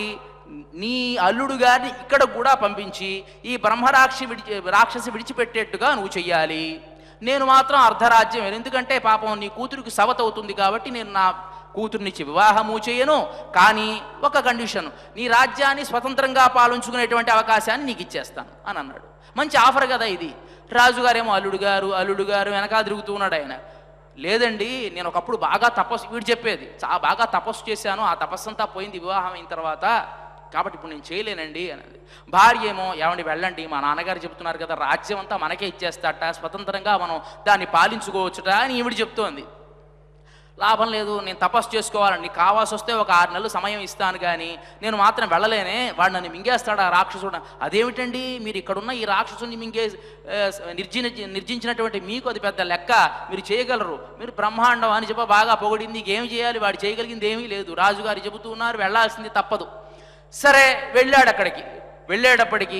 నీ అల్లుడు గారిని ఇక్కడ కూడా పంపించి ఈ బ్రహ్మరాక్షి విడిచి రాక్షసి విడిచిపెట్టేట్టుగా నువ్వు చెయ్యాలి నేను మాత్రం అర్ధరాజ్యం ఎందుకంటే పాపం నీ కూతురికి సవత అవుతుంది కాబట్టి నేను నా కూతుర్నిచ్చి వివాహము చేయను కానీ ఒక కండిషన్ నీ రాజ్యాన్ని స్వతంత్రంగా పాలించుకునేటువంటి అవకాశాన్ని నీకు ఇచ్చేస్తాను అని అన్నాడు మంచి ఆఫర్ కదా ఇది రాజుగారేమో అల్లుడు గారు అల్లుడు గారు వెనక తిరుగుతూ ఉన్నాడు ఆయన లేదండి నేను ఒకప్పుడు బాగా తపస్సు వీడు చెప్పేది చా బాగా తపస్సు చేశాను ఆ తపస్సు అంతా పోయింది వివాహం అయిన తర్వాత కాబట్టి ఇప్పుడు నేను చేయలేనండి అన్నది భార్య ఏమో ఏమండి వెళ్ళండి మా నాన్నగారు చెప్తున్నారు కదా రాజ్యం అంతా మనకే ఇచ్చేస్తాట స్వతంత్రంగా మనం దాన్ని పాలించుకోవచ్చుట అని ఈవిడ చెప్తోంది లాభం లేదు నేను తపస్సు చేసుకోవాలని నీకు కావాల్సి వస్తే ఒక ఆరు నెలలు సమయం ఇస్తాను కానీ నేను మాత్రం వెళ్ళలేనే వాడు నన్ను మింగేస్తాడు ఆ రాక్షసుడు అదేమిటండి మీరు ఇక్కడున్న ఈ రాక్షసుని మింగే ఆ, నిర్జిన నిర్జించినటువంటి మీకు అది పెద్ద లెక్క మీరు చేయగలరు మీరు బ్రహ్మాండం అని చెప్ప బాగా పొగిడింది ఏమి చేయాలి వాడు చేయగలిగింది ఏమీ లేదు రాజుగారు చెబుతూ ఉన్నారు వెళ్ళాల్సింది తప్పదు సరే వెళ్ళాడు అక్కడికి వెళ్ళేటప్పటికి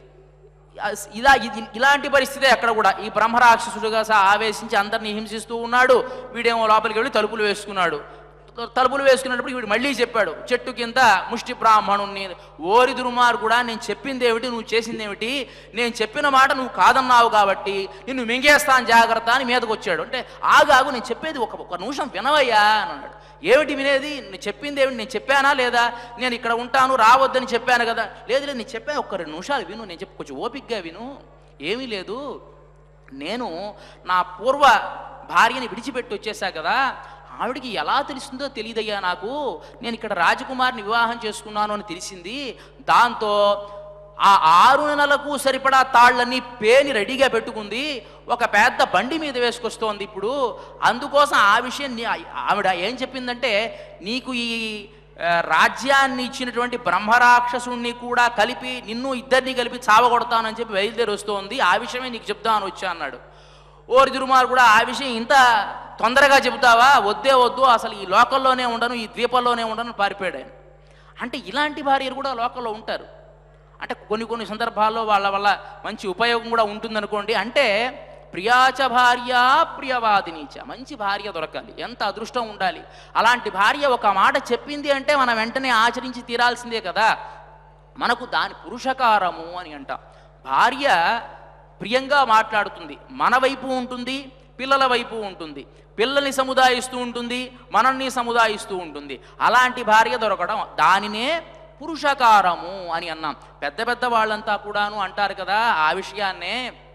అస్- ఇలా ఇది- ఇలాంటి పరిస్థితే అక్కడ కూడా ఈ బ్రహ్మరాక్షసుడుగా సహా ఆవేశించి అందరినీ హింసిస్తూ ఉన్నాడు వీడేమో లోపలికి వెళ్ళి తలుపులు వేసుకున్నాడు తలుపులు వేసుకున్నప్పుడు వీడు మళ్ళీ చెప్పాడు చెట్టు కింద ముష్టి బ్రాహ్మణుణ్ణి ఓరి దుర్మార్ కూడా నేను చెప్పింది ఏమిటి నువ్వు చేసింది ఏమిటి నేను చెప్పిన మాట నువ్వు కాదన్నావు కాబట్టి నిన్ను మింగేస్తాను జాగ్రత్త అని మీదకు వచ్చాడు అంటే ఆగాగు నేను చెప్పేది ఒక ఒక నిమిషం వినవయ్యా అని అన్నాడు ఏమిటి వినేది నేను చెప్పింది ఏమిటి నేను చెప్పానా లేదా నేను ఇక్కడ ఉంటాను రావద్దని చెప్పాను కదా లేదు లేదు నేను చెప్పా ఒక్క రెండు నిమిషాలు విను నేను చెప్పి కొంచెం ఓపిక్గా విను ఏమీ లేదు నేను నా పూర్వ భార్యని విడిచిపెట్టి వచ్చేసా కదా ఆవిడికి ఎలా తెలిసిందో తెలియదయ్యా నాకు నేను ఇక్కడ రాజకుమారిని వివాహం చేసుకున్నాను అని తెలిసింది దాంతో ఆ ఆరు నెలలకు సరిపడా తాళ్ళన్నీ పేని రెడీగా పెట్టుకుంది ఒక పెద్ద బండి మీద వేసుకొస్తోంది ఇప్పుడు అందుకోసం ఆ విషయం నీ- ఆవిడ ఏం చెప్పిందంటే నీకు ఈ ఆ, రాజ్యాన్ని ఇచ్చినటువంటి బ్రహ్మరాక్షసుణ్ణి కూడా కలిపి నిన్ను ఇద్దరిని కలిపి చావగొడతానని చెప్పి బయలుదేరి వస్తోంది ఆ విషయమే నీకు చెప్తాను వచ్చా అన్నాడు ఓరి దుర్మార్ కూడా ఆ విషయం ఇంత తొందరగా చెబుతావా వద్దే వద్దు అసలు ఈ లోకల్లోనే ఉండను ఈ ద్వీపంలోనే ఉండను పారిపోయాడు ఆయన అంటే ఇలాంటి భార్యలు కూడా లోకల్లో ఉంటారు అంటే కొన్ని కొన్ని సందర్భాల్లో వాళ్ళ వల్ల మంచి ఉపయోగం కూడా ఉంటుందనుకోండి అంటే ప్రియాచ భార్య ప్రియవాదినీచ మంచి భార్య దొరకాలి ఎంత అదృష్టం ఉండాలి అలాంటి భార్య ఒక మాట చెప్పింది అంటే మనం వెంటనే ఆచరించి తీరాల్సిందే కదా మనకు దాని పురుషకారము అని అంటాం భార్య ప్రియంగా మాట్లాడుతుంది మన వైపు ఉంటుంది పిల్లల వైపు ఉంటుంది పిల్లల్ని సముదాయిస్తూ ఉంటుంది మనల్ని సముదాయిస్తూ ఉంటుంది అలాంటి భార్య దొరకడం దానినే పురుషకారము అని అన్నాం పెద్ద పెద్ద వాళ్ళంతా కూడాను అంటారు కదా ఆ విషయాన్నే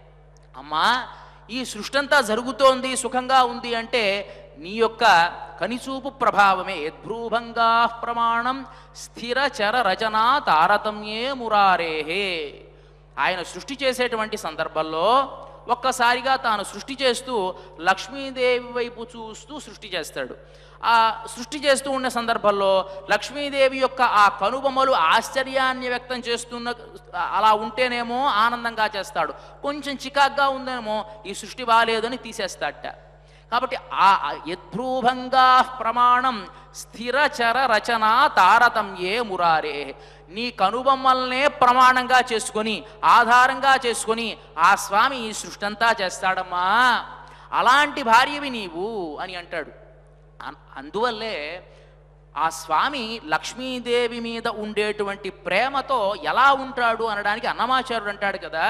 అమ్మా ఈ సృష్టి అంతా జరుగుతోంది సుఖంగా ఉంది అంటే నీ యొక్క కనిచూపు ప్రభావమే యద్భ్రూభంగా ప్రమాణం స్థిర చర రచనా తారతమ్యే మురారేహే ఆయన సృష్టి చేసేటువంటి సందర్భంలో ఒక్కసారిగా తాను సృష్టి చేస్తూ లక్ష్మీదేవి వైపు చూస్తూ సృష్టి చేస్తాడు ఆ సృష్టి చేస్తూ ఉన్న సందర్భంలో లక్ష్మీదేవి యొక్క ఆ కనుబొమ్మలు ఆశ్చర్యాన్ని వ్యక్తం చేస్తున్న అలా ఉంటేనేమో ఆనందంగా చేస్తాడు కొంచెం చికాగ్గా ఉందేమో ఈ సృష్టి బాగాలేదని తీసేస్తాడట కాబట్టి ఆ యద్భ్రూభంగా ప్రమాణం స్థిరచర రచన తారతమ్యే మురారే నీ కనుబొమ్మల్నే ప్రమాణంగా చేసుకొని ఆధారంగా చేసుకొని ఆ స్వామి ఈ సృష్టి అంతా చేస్తాడమ్మా అలాంటి భార్యవి నీవు అని అంటాడు అన్- అందువల్లే ఆ స్వామి లక్ష్మీదేవి మీద ఉండేటువంటి ప్రేమతో ఎలా ఉంటాడు అనడానికి అన్నమాచార్యుడు అంటాడు కదా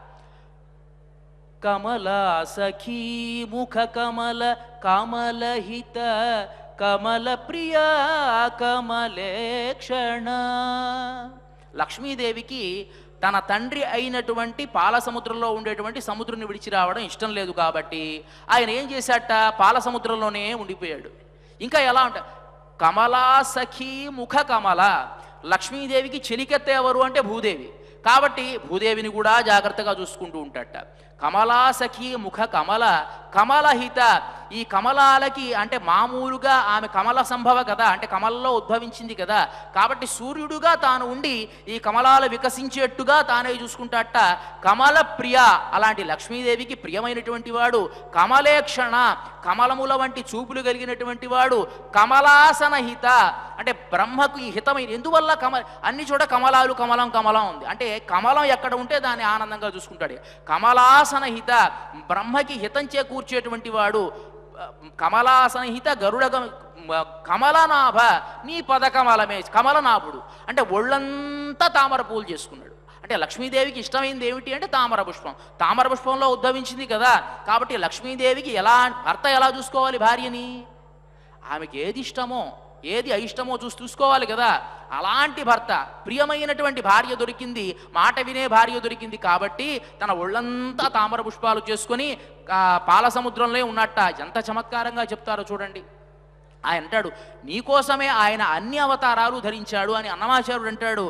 కమల సఖీ ముఖ కమల కమలహిత కమల ప్రియ కమలేక్షణ లక్ష్మీదేవికి తన తండ్రి అయినటువంటి పాల సముద్రంలో ఉండేటువంటి సముద్రుని విడిచి రావడం ఇష్టం లేదు కాబట్టి ఆయన ఏం చేశాట పాల సముద్రంలోనే ఉండిపోయాడు ఇంకా ఎలా ఉంటా కమలా సఖీ ముఖ కమల లక్ష్మీదేవికి చెలికెత్త ఎవరు అంటే భూదేవి కాబట్టి భూదేవిని కూడా జాగ్రత్తగా చూసుకుంటూ ఉంటాడట కమలా సఖీ ముఖ కమల కమలహిత ఈ కమలాలకి అంటే మామూలుగా ఆమె కమల సంభవ కదా అంటే కమలలో ఉద్భవించింది కదా కాబట్టి సూర్యుడుగా తాను ఉండి ఈ కమలాలు వికసించేట్టుగా తానే చూసుకుంటాట కమల ప్రియ అలాంటి లక్ష్మీదేవికి ప్రియమైనటువంటి వాడు కమలేక్షణ కమలముల వంటి చూపులు కలిగినటువంటి వాడు కమలాసన హిత అంటే బ్రహ్మకు ఈ హితమైన ఎందువల్ల కమ అన్ని చోట కమలాలు కమలం కమలం ఉంది అంటే కమలం ఎక్కడ ఉంటే దాన్ని ఆనందంగా చూసుకుంటాడు కమలాసన హిత బ్రహ్మకి హితం చేకూర్చేటువంటి వాడు కమలాసన హిత గరుడ గమ- కమలనాభ నీ పద కమలమే కమలనాభుడు అంటే ఒళ్ళంతా తామర పూలు చేసుకున్నాడు అంటే లక్ష్మీదేవికి ఇష్టమైంది ఏమిటి అంటే తామర పుష్పం తామర పుష్పంలో ఉద్భవించింది కదా కాబట్టి లక్ష్మీదేవికి ఎలా భర్త ఎలా చూసుకోవాలి భార్యని ఆమెకి ఏది ఇష్టమో ఏది అయిష్టమో చూసి చూసుకోవాలి కదా అలాంటి భర్త ప్రియమైనటువంటి భార్య దొరికింది మాట వినే భార్య దొరికింది కాబట్టి తన ఒళ్ళంతా తామర పుష్పాలు చేసుకొని ఆ పాల సముద్రంలో ఉన్నట్ట ఎంత చమత్కారంగా చెప్తారో చూడండి ఆయన అంటాడు నీకోసమే ఆయన అన్ని అవతారాలు ధరించాడు అని అన్నమాచార్యుడు అంటాడు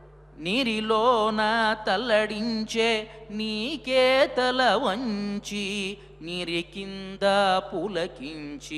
నీరిలోన తల్లడించే నీకే తల వంచి నీరి కింద పులకించి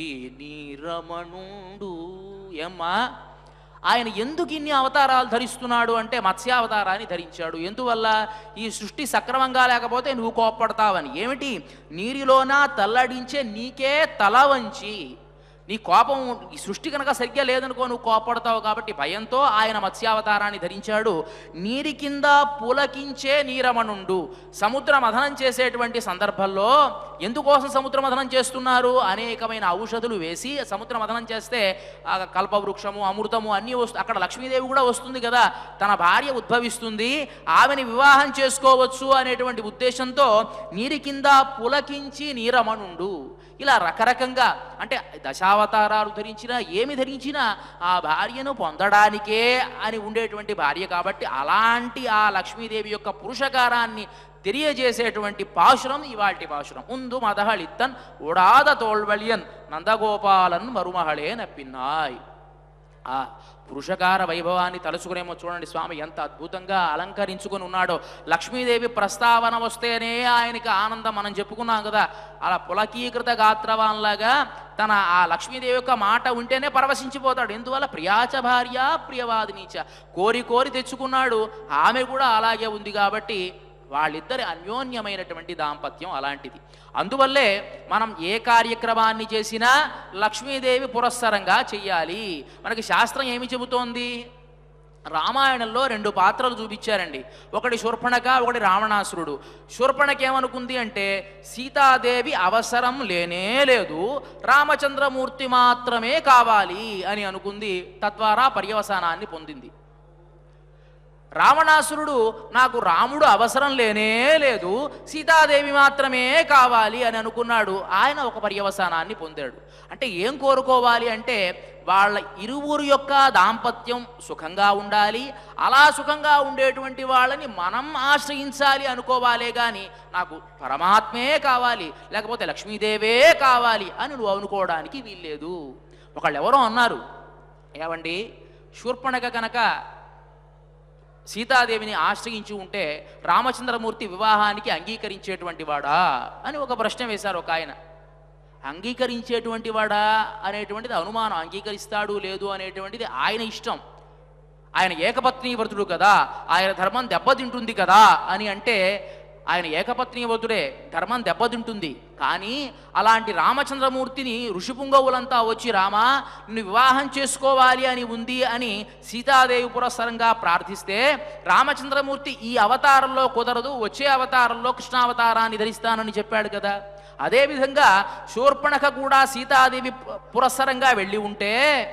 నీరమణుండు ఏమ్మా ఆయన ఎందుకు ఇన్ని అవతారాలు ధరిస్తున్నాడు అంటే మత్స్యావతారాన్ని ధరించాడు ఎందువల్ల ఈ సృష్టి సక్రమంగా లేకపోతే నువ్వు కోప్పడతావని ఏమిటి నీరిలోన తల్లడించే నీకే తల వంచి నీ కోపం ఈ సృష్టి కనుక సరిగ్గా లేదనుకో నువ్వు కోపడతావు కాబట్టి భయంతో ఆయన మత్స్యావతారాన్ని ధరించాడు నీరి కింద పులకించే నీరమణుండు సముద్ర మథనం చేసేటువంటి సందర్భంలో ఎందుకోసం సముద్ర మథనం చేస్తున్నారు అనేకమైన ఔషధులు వేసి సముద్ర మథనం చేస్తే ఆ కల్పవృక్షము అమృతము అన్నీ వస్తు అక్కడ లక్ష్మీదేవి కూడా వస్తుంది కదా తన భార్య ఉద్భవిస్తుంది ఆమెని వివాహం చేసుకోవచ్చు అనేటువంటి ఉద్దేశంతో నీరి కింద పులకించి నీరమణుండు ఇలా రకరకంగా అంటే దశావతారాలు ధరించినా ఏమి ధరించినా ఆ భార్యను పొందడానికే అని ఉండేటువంటి భార్య కాబట్టి అలాంటి ఆ లక్ష్మీదేవి యొక్క పురుషకారాన్ని తెలియజేసేటువంటి పాశురం ఇవాల్టి పాశురం ముందు మదహళిత్తన్ ఉడాద తోల్వలియన్ నందగోపాలన్ మరుమహళే నప్పిన్నాయ్ ఆ పురుషకార వైభవాన్ని తలుచుకునేమో చూడండి స్వామి ఎంత అద్భుతంగా అలంకరించుకొని ఉన్నాడో లక్ష్మీదేవి ప్రస్తావన వస్తేనే ఆయనకి ఆనందం మనం చెప్పుకున్నాం కదా అలా పులకీకృత గాత్రవాన్లాగా తన ఆ లక్ష్మీదేవి యొక్క మాట ఉంటేనే పరవశించిపోతాడు ఎందువల్ల ప్రియాచ భార్య ప్రియవాదినీచ కోరి కోరి తెచ్చుకున్నాడు ఆమె కూడా అలాగే ఉంది కాబట్టి వాళ్ళిద్దరి అన్యోన్యమైనటువంటి దాంపత్యం అలాంటిది అందువల్లే మనం ఏ కార్యక్రమాన్ని చేసినా లక్ష్మీదేవి పురస్సరంగా చెయ్యాలి మనకి శాస్త్రం ఏమి చెబుతోంది రామాయణంలో రెండు పాత్రలు చూపించారండి ఒకటి శూర్పణక ఒకటి రావణాసురుడు శూర్పణక ఏమనుకుంది అంటే సీతాదేవి అవసరం లేనే లేదు రామచంద్రమూర్తి మాత్రమే కావాలి అని అనుకుంది తద్వారా పర్యవసానాన్ని పొందింది రావణాసురుడు నాకు రాముడు అవసరం లేనే లేదు సీతాదేవి మాత్రమే కావాలి అని అనుకున్నాడు ఆయన ఒక పర్యవసానాన్ని పొందాడు అంటే ఏం కోరుకోవాలి అంటే వాళ్ళ ఇరువురు యొక్క దాంపత్యం సుఖంగా ఉండాలి అలా సుఖంగా ఉండేటువంటి వాళ్ళని మనం ఆశ్రయించాలి అనుకోవాలే కానీ నాకు పరమాత్మే కావాలి లేకపోతే లక్ష్మీదేవే కావాలి అని నువ్వు అనుకోవడానికి వీల్లేదు ఒకళ్ళు ఎవరో అన్నారు ఏమండి శూర్పణక కనుక సీతాదేవిని ఆశ్రయించి ఉంటే రామచంద్రమూర్తి వివాహానికి అంగీకరించేటువంటి వాడా అని ఒక ప్రశ్న వేశారు ఒక ఆయన అంగీకరించేటువంటి వాడా అనేటువంటిది అనుమానం అంగీకరిస్తాడు లేదు అనేటువంటిది ఆయన ఇష్టం ఆయన ఏకపత్ని వ్రతుడు కదా ఆయన ధర్మం దెబ్బతింటుంది కదా అని అంటే ఆయన ఏకపత్ని వ్రతుడే ధర్మం దెబ్బతింటుంది కానీ అలాంటి రామచంద్రమూర్తిని ఋషిపుంగవులంతా వచ్చి రామా నిన్ను వివాహం చేసుకోవాలి అని ఉంది అని సీతాదేవి పురస్సరంగా ప్రార్థిస్తే రామచంద్రమూర్తి ఈ అవతారంలో కుదరదు వచ్చే అవతారంలో కృష్ణావతారాన్ని ధరిస్తానని చెప్పాడు కదా అదేవిధంగా శూర్పణఖ కూడా సీతాదేవి పు- పురస్సరంగా వెళ్ళి ఉంటే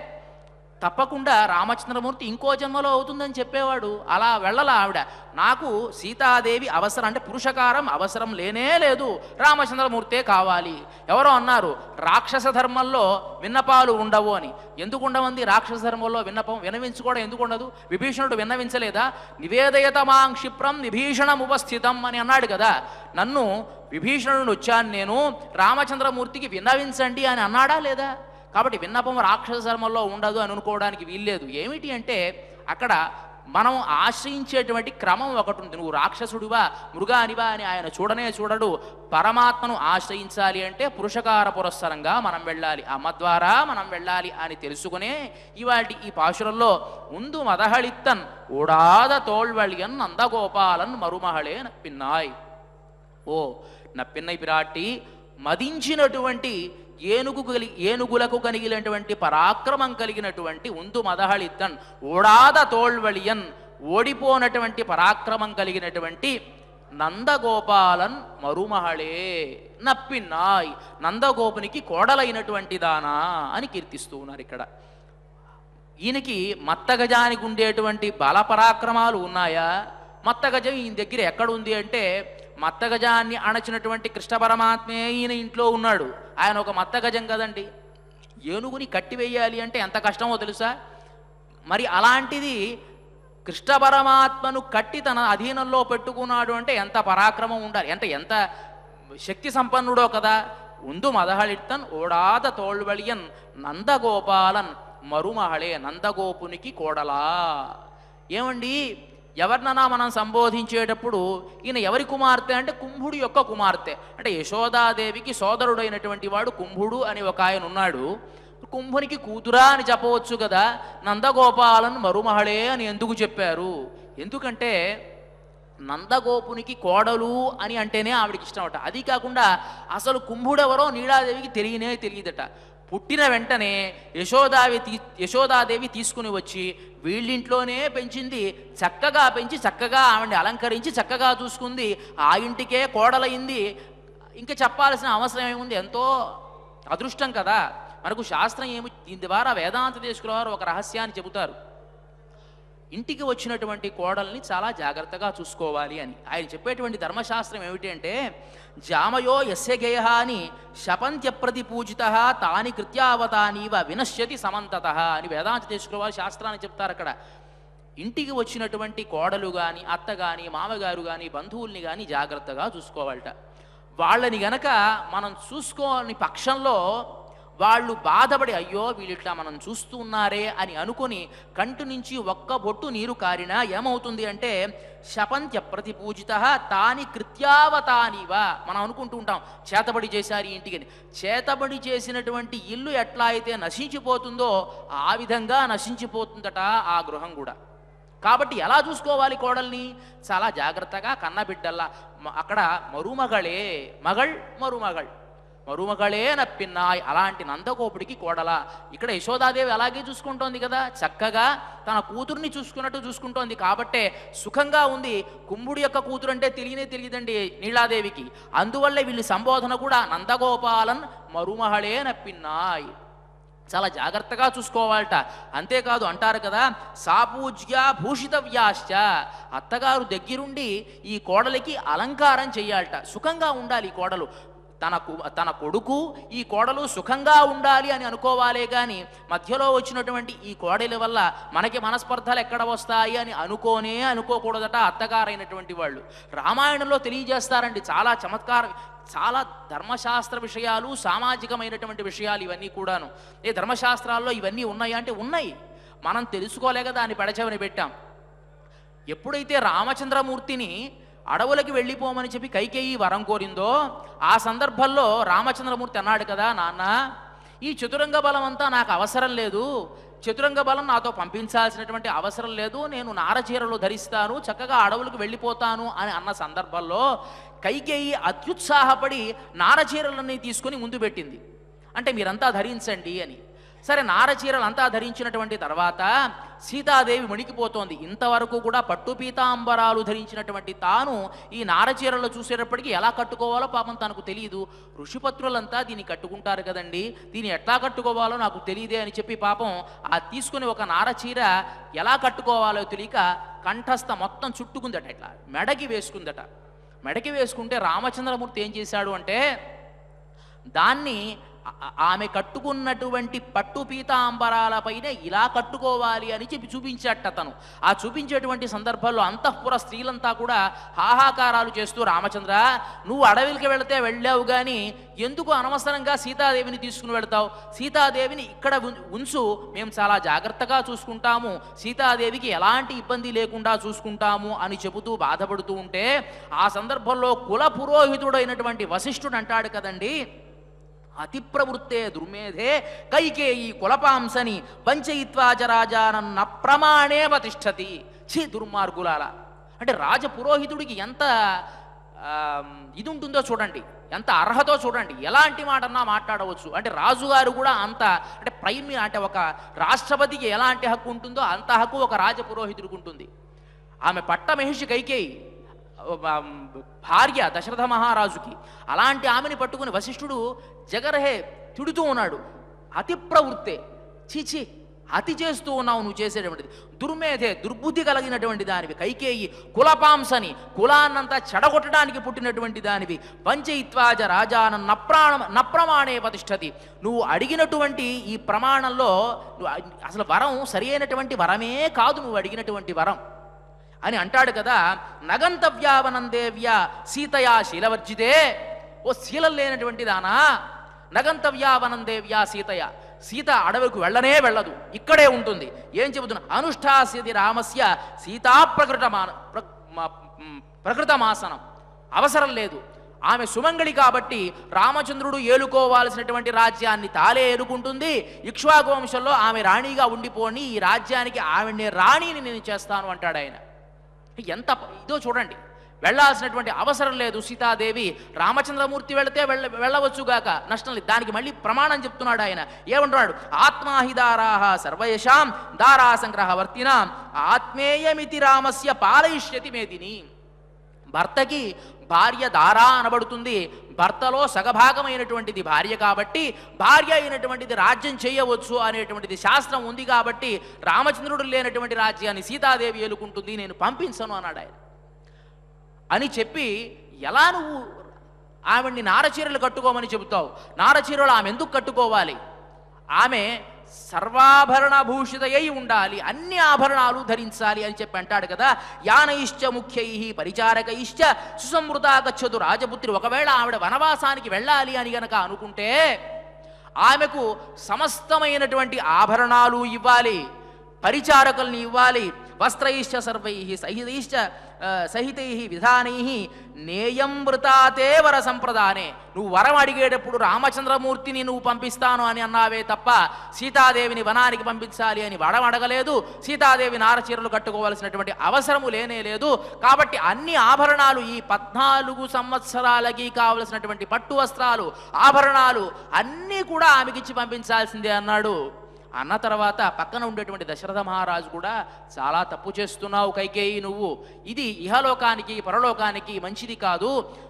తప్పకుండా రామచంద్రమూర్తి ఇంకో జన్మలో అవుతుందని చెప్పేవాడు అలా వెళ్ళల ఆవిడ నాకు సీతాదేవి అవసరం అంటే పురుషకారం అవసరం లేనే లేదు రామచంద్రమూర్తే కావాలి ఎవరో అన్నారు రాక్షస ధర్మంలో విన్నపాలు ఉండవు అని ఎందుకు ఉండవంది రాక్షస ధర్మంలో విన్నపం వినవించుకోవడం ఎందుకు ఉండదు విభీషణుడు విన్నవించలేదా నివేదయత మాం క్షిప్రం విభీషణం ఉపస్థితం అని అన్నాడు కదా నన్ను విభీషణుడు వచ్చాను నేను రామచంద్రమూర్తికి విన్నవించండి అని అన్నాడా లేదా కాబట్టి విన్నపం రాక్షస ధర్మంలో ఉండదు అని అనుకోవడానికి వీల్లేదు ఏమిటి అంటే అక్కడ మనం ఆశ్రయించేటువంటి క్రమం ఒకటి ఉంది నువ్వు రాక్షసుడివా మృగానివా అని ఆయన చూడనే చూడడు పరమాత్మను ఆశ్రయించాలి అంటే పురుషకార పురస్సరంగా మనం వెళ్ళాలి అమ్మ ద్వారా మనం వెళ్ళాలి అని తెలుసుకునే ఇవాటి ఈ పాశురంలో ముందు మదహళిత్తన్ ఓడాద తోళ్వళియన్ నందగోపాలన్ మరుమహళే పిన్నాయ్ ఓ నప్పిన్నై పిరాట్టి మదించినటువంటి ఏనుగు కలి ఏనుగులకు కలిగినటువంటి పరాక్రమం కలిగినటువంటి ఉందు మదహళిత్తన్ ఓడాద తోళ్వళియన్ ఓడిపోనటువంటి పరాక్రమం కలిగినటువంటి నందగోపాలన్ మరుమహళే నప్పిన్నాయ్ నందగోపునికి కోడలైనటువంటి దానా అని కీర్తిస్తూ ఉన్నారు ఇక్కడ ఈయనకి మత్తగజానికి ఉండేటువంటి బల పరాక్రమాలు ఉన్నాయా మత్తగజం ఈయన దగ్గర ఎక్కడ ఉంది అంటే మత్తగజాన్ని అణచినటువంటి కృష్ణ పరమాత్మే ఈయన ఇంట్లో ఉన్నాడు ఆయన ఒక మత్తగజం కదండి ఏనుగుని కట్టివేయాలి అంటే ఎంత కష్టమో తెలుసా మరి అలాంటిది కృష్ణ పరమాత్మను కట్టి తన అధీనంలో పెట్టుకున్నాడు అంటే ఎంత పరాక్రమం ఉండాలి అంటే ఎంత శక్తి సంపన్నుడో కదా ఉందు మదహళిత్తన్ ఓడాద తోళ్వళియన్ నందగోపాలన్ మరుమహళే నందగోపునికి కోడలా ఏమండి ఎవరినన్నా మనం సంబోధించేటప్పుడు ఈయన ఎవరి కుమార్తె అంటే కుంభుడు యొక్క కుమార్తె అంటే యశోదాదేవికి సోదరుడైనటువంటి వాడు కుంభుడు అని ఒక ఆయన ఉన్నాడు కుంభునికి కూతురా అని చెప్పవచ్చు కదా నందగోపాలన్ మరుమహళే అని ఎందుకు చెప్పారు ఎందుకంటే నందగోపునికి కోడలు అని అంటేనే ఆవిడకి ఇష్టం అట అది కాకుండా అసలు కుంభుడెవరో నీలాదేవికి తెలియనే తెలియదట పుట్టిన వెంటనే యశోదావి తీ యశోదాదేవి తీసుకుని వచ్చి వీళ్ళింట్లోనే పెంచింది చక్కగా పెంచి చక్కగా ఆవిడని అలంకరించి చక్కగా చూసుకుంది ఆ ఇంటికే కోడలైంది ఇంకా చెప్పాల్సిన అవసరం ఏముంది ఎంతో అదృష్టం కదా మనకు శాస్త్రం ఏమి దీని ద్వారా వేదాంత దేశకుల వారు ఒక రహస్యాన్ని చెబుతారు ఇంటికి వచ్చినటువంటి కోడల్ని చాలా జాగ్రత్తగా చూసుకోవాలి అని ఆయన చెప్పేటువంటి ధర్మశాస్త్రం ఏమిటి అంటే జామయో యస్య గేయ అని శపంత్య ప్రతి పూజిత తాని కృత్యావతానీవ వినశ్యతి సమంతత అని వేదాంత దేశకుల వారు శాస్త్రాన్ని చెప్తారు అక్కడ ఇంటికి వచ్చినటువంటి కోడలు కానీ అత్త కానీ మామగారు కానీ బంధువుల్ని కానీ జాగ్రత్తగా చూసుకోవాలట వాళ్ళని గనక మనం చూసుకోని పక్షంలో వాళ్ళు బాధపడి అయ్యో వీళ్ళిట్లా మనం చూస్తూ ఉన్నారే అని అనుకొని కంటి నుంచి ఒక్క బొట్టు నీరు కారినా ఏమవుతుంది అంటే శపంత్య ప్రతి పూజిత తాని కృత్యావతానివా మనం అనుకుంటూ ఉంటాం చేతబడి చేశారు ఈ ఇంటికి అని. చేతబడి చేసినటువంటి ఇల్లు ఎట్లా అయితే నశించిపోతుందో ఆ విధంగా నశించిపోతుందట ఆ గృహం కూడా కాబట్టి ఎలా చూసుకోవాలి కోడల్ని చాలా జాగ్రత్తగా కన్నబిడ్డల్లా మ- అక్కడ మరుమగళే మగళ్ మరుమగళ్ మరుమగళే నప్పిన్నాయ్ అలాంటి నందగోపుడికి కోడల ఇక్కడ యశోదాదేవి అలాగే చూసుకుంటోంది కదా చక్కగా తన కూతుర్ని చూసుకున్నట్టు చూసుకుంటోంది కాబట్టే సుఖంగా ఉంది కుంభుడి యొక్క కూతురు అంటే తెలియనే తెలియదండి నీలాదేవికి అందువల్లే వీళ్ళ సంబోధన కూడా నందగోపాలన్ మరుమహళే నప్పిన్నాయ్ చాలా జాగ్రత్తగా చూసుకోవాలట అంతేకాదు అంటారు కదా సాపూజ్య భూషితవ్యాశ్చ అత్తగారు దగ్గరుండి ఈ కోడలికి అలంకారం చెయ్యాలట సుఖంగా ఉండాలి ఈ కోడలు తన కు- తన కొడుకు ఈ కోడలు సుఖంగా ఉండాలి అని అనుకోవాలే కానీ మధ్యలో వచ్చినటువంటి ఈ కోడలి వల్ల మనకి మనస్పర్ధలు ఎక్కడ వస్తాయి అని అనుకోనే అనుకోకూడదట అత్తగారైనటువంటి వాళ్ళు రామాయణంలో తెలియజేస్తారండి చాలా చమత్కారం చాలా ధర్మశాస్త్ర విషయాలు సామాజికమైనటువంటి విషయాలు ఇవన్నీ కూడాను ఏ ధర్మశాస్త్రాల్లో ఇవన్నీ ఉన్నాయా అంటే ఉన్నాయి మనం తెలుసుకోలేక దాన్ని పెడచెవిని పెట్టాం ఎప్పుడైతే రామచంద్రమూర్తిని అడవులకి వెళ్ళిపోమని చెప్పి కైకేయి వరం కోరిందో ఆ సందర్భంలో రామచంద్రమూర్తి అన్నాడు కదా నాన్న ఈ చతురంగ బలం అంతా నాకు అవసరం లేదు చతురంగ బలం నాతో పంపించాల్సినటువంటి అవసరం లేదు నేను నారచీరలు ధరిస్తాను చక్కగా అడవులకు వెళ్ళిపోతాను అని అన్న సందర్భంలో కైకేయి అత్యుత్సాహపడి నారచీరలన్నీ తీసుకొని ముందు పెట్టింది అంటే మీరంతా ధరించండి అని సరే నారచీరలు అంతా ధరించినటువంటి తర్వాత సీతాదేవి మునిగిపోతోంది ఇంతవరకు కూడా పట్టు పీతాంబరాలు ధరించినటువంటి తాను ఈ నారచీరలు చూసేటప్పటికి ఎలా కట్టుకోవాలో పాపం తనకు తెలియదు ఋషిపత్రులంతా దీన్ని కట్టుకుంటారు కదండి దీన్ని ఎట్లా కట్టుకోవాలో నాకు తెలియదే అని చెప్పి పాపం ఆ తీసుకుని ఒక నారచీర ఎలా కట్టుకోవాలో తెలియక కంఠస్థ మొత్తం చుట్టుకుందట ఇట్లా మెడకి వేసుకుందట మెడకి వేసుకుంటే రామచంద్రమూర్తి ఏం చేశాడు అంటే దాన్ని ఆ- ఆ- ఆమె కట్టుకున్నటువంటి పట్టు పీతాంబరాలపైనే ఇలా కట్టుకోవాలి అని చెప్పి చూపించాట అతను ఆ చూపించేటువంటి సందర్భంలో అంతఃపుర స్త్రీలంతా కూడా హాహాకారాలు చేస్తూ రామచంద్ర నువ్వు అడవికి వెళితే వెళ్ళావు కానీ ఎందుకు అనవసరంగా సీతాదేవిని తీసుకుని వెళ్తావు సీతాదేవిని ఇక్కడ ఉం- ఉంచు మేము చాలా జాగ్రత్తగా చూసుకుంటాము సీతాదేవికి ఎలాంటి ఇబ్బంది లేకుండా చూసుకుంటాము అని చెబుతూ బాధపడుతూ ఉంటే ఆ సందర్భంలో కుల పురోహితుడైనటువంటి వశిష్ఠుడు అంటాడు కదండి అతి ప్రవృత్తే దుర్మేధే కైకేయి కులపాంసని పంచయిత్వాచరాజానన్న ప్రమాణేవ తిష్టతి ఛీ దుర్మార్గులాల అంటే రాజ పురోహితుడికి ఎంత ఆ, ఇది ఉంటుందో చూడండి ఎంత అర్హతో చూడండి ఎలాంటి మాటన్నా మాట్లాడవచ్చు అంటే రాజుగారు కూడా అంత అంటే ప్రైమ్ అంటే ఒక రాష్ట్రపతికి ఎలాంటి హక్కు ఉంటుందో అంత హక్కు ఒక రాజ పురోహితుడికి ఉంటుంది ఆమె పట్టమహిషి కైకేయి ఆ, భార్య దశరథ మహారాజుకి అలాంటి ఆమెని పట్టుకుని వశిష్ఠుడు జగరహే తిడుతూ ఉన్నాడు అతి ప్రవృత్తే చీచి అతి చేస్తూ ఉన్నావు నువ్వు చేసేటువంటిది దుర్మేధే దుర్బుద్ధి కలిగినటువంటి దానివి కైకేయి కులపాంసని కులాన్నంతా చెడగొట్టడానికి పుట్టినటువంటి దానివి పంచయిత్వాజ రాజాన నప్రాణ నప్రమాణే ప్రతిష్టతి నువ్వు అడిగినటువంటి ఈ ప్రమాణంలో నువ్వు అ- అసలు వరం సరి అయినటువంటి వరమే కాదు నువ్వు అడిగినటువంటి వరం అని అంటాడు కదా నగంతవ్యావనం దేవ్య సీతయా శీలవర్జితే ఓ శీలం లేనటువంటి దానా నగంతవ్యావనం దేవ్య సీతయ సీత అడవికి వెళ్ళనే వెళ్ళదు ఇక్కడే ఉంటుంది ఏం చెబుతున్నా అనుష్ఠాస్యది రామస్య సీతా ప్రకృతమాన ప్ర- మ- మ్, ప్రకృతమాసనం అవసరం లేదు ఆమె సుమంగళి కాబట్టి రామచంద్రుడు ఏలుకోవాల్సినటువంటి రాజ్యాన్ని తాలే ఏలుకుంటుంది ఇక్ష్వాకు వంశంలో ఆమె రాణిగా ఉండిపోని ఈ రాజ్యానికి ఆమెని రాణిని నేను చేస్తాను అంటాడు ఆయన ఎంత ప- ఇదో చూడండి వెళ్ళాల్సినటువంటి అవసరం లేదు సీతాదేవి రామచంద్రమూర్తి వెళితే వెళ్ళ వెళ్ళవచ్చుగాక నష్టం లేదు దానికి మళ్ళీ ప్రమాణం చెప్తున్నాడు ఆయన ఏమంటున్నాడు ఆత్మాహి దారాహ సర్వయశాం దారా సంగ్రహవర్తినాం ఆత్మేయమితి రామస్య పాలయిష్యతి మేదిని భర్తకి భార్య దారా అనబడుతుంది భర్తలో సగభాగమైనటువంటిది భార్య కాబట్టి భార్య అయినటువంటిది రాజ్యం చేయవచ్చు అనేటువంటిది శాస్త్రం ఉంది కాబట్టి రామచంద్రుడు లేనటువంటి రాజ్యాన్ని సీతాదేవి ఏలుకుంటుంది నేను పంపించను అన్నాడు ఆయన అని చెప్పి ఎలా నువ్వు ఆవిడ్ని నారచీరలు కట్టుకోమని చెబుతావు నారచీరలు ఆమె ఎందుకు కట్టుకోవాలి ఆమె సర్వాభరణ భూషితయై ఉండాలి అన్ని ఆభరణాలు ధరించాలి అని చెప్పి అంటాడు కదా యానైశ్చ ముఖ్యై పరిచారకైశ్చ సుసమృతా గచ్చదు రాజపుత్రి ఒకవేళ ఆవిడ వనవాసానికి వెళ్ళాలి అని గనక అనుకుంటే ఆమెకు సమస్తమైనటువంటి ఆభరణాలు ఇవ్వాలి పరిచారకుల్ని ఇవ్వాలి వస్త్రైశ్చ సర్వై సహితైశ్చ ఆ, సహితై విధానై నేయం వృతాతే వర సంప్రదానే నువ్వు వరం అడిగేటప్పుడు రామచంద్రమూర్తిని నువ్వు పంపిస్తాను అని అన్నావే తప్ప సీతాదేవిని వనానికి పంపించాలి అని వరం అడగలేదు సీతాదేవి నారచీరలు కట్టుకోవాల్సినటువంటి అవసరము లేనే లేదు కాబట్టి అన్ని ఆభరణాలు ఈ పద్నాలుగు సంవత్సరాలకి కావలసినటువంటి పట్టు వస్త్రాలు ఆభరణాలు అన్నీ కూడా ఆమెకిచ్చి పంపించాల్సిందే అన్నాడు అన్న తర్వాత పక్కన ఉండేటువంటి దశరథ మహారాజు కూడా చాలా తప్పు చేస్తున్నావు కైకేయి నువ్వు ఇది ఇహలోకానికి పరలోకానికి మంచిది కాదు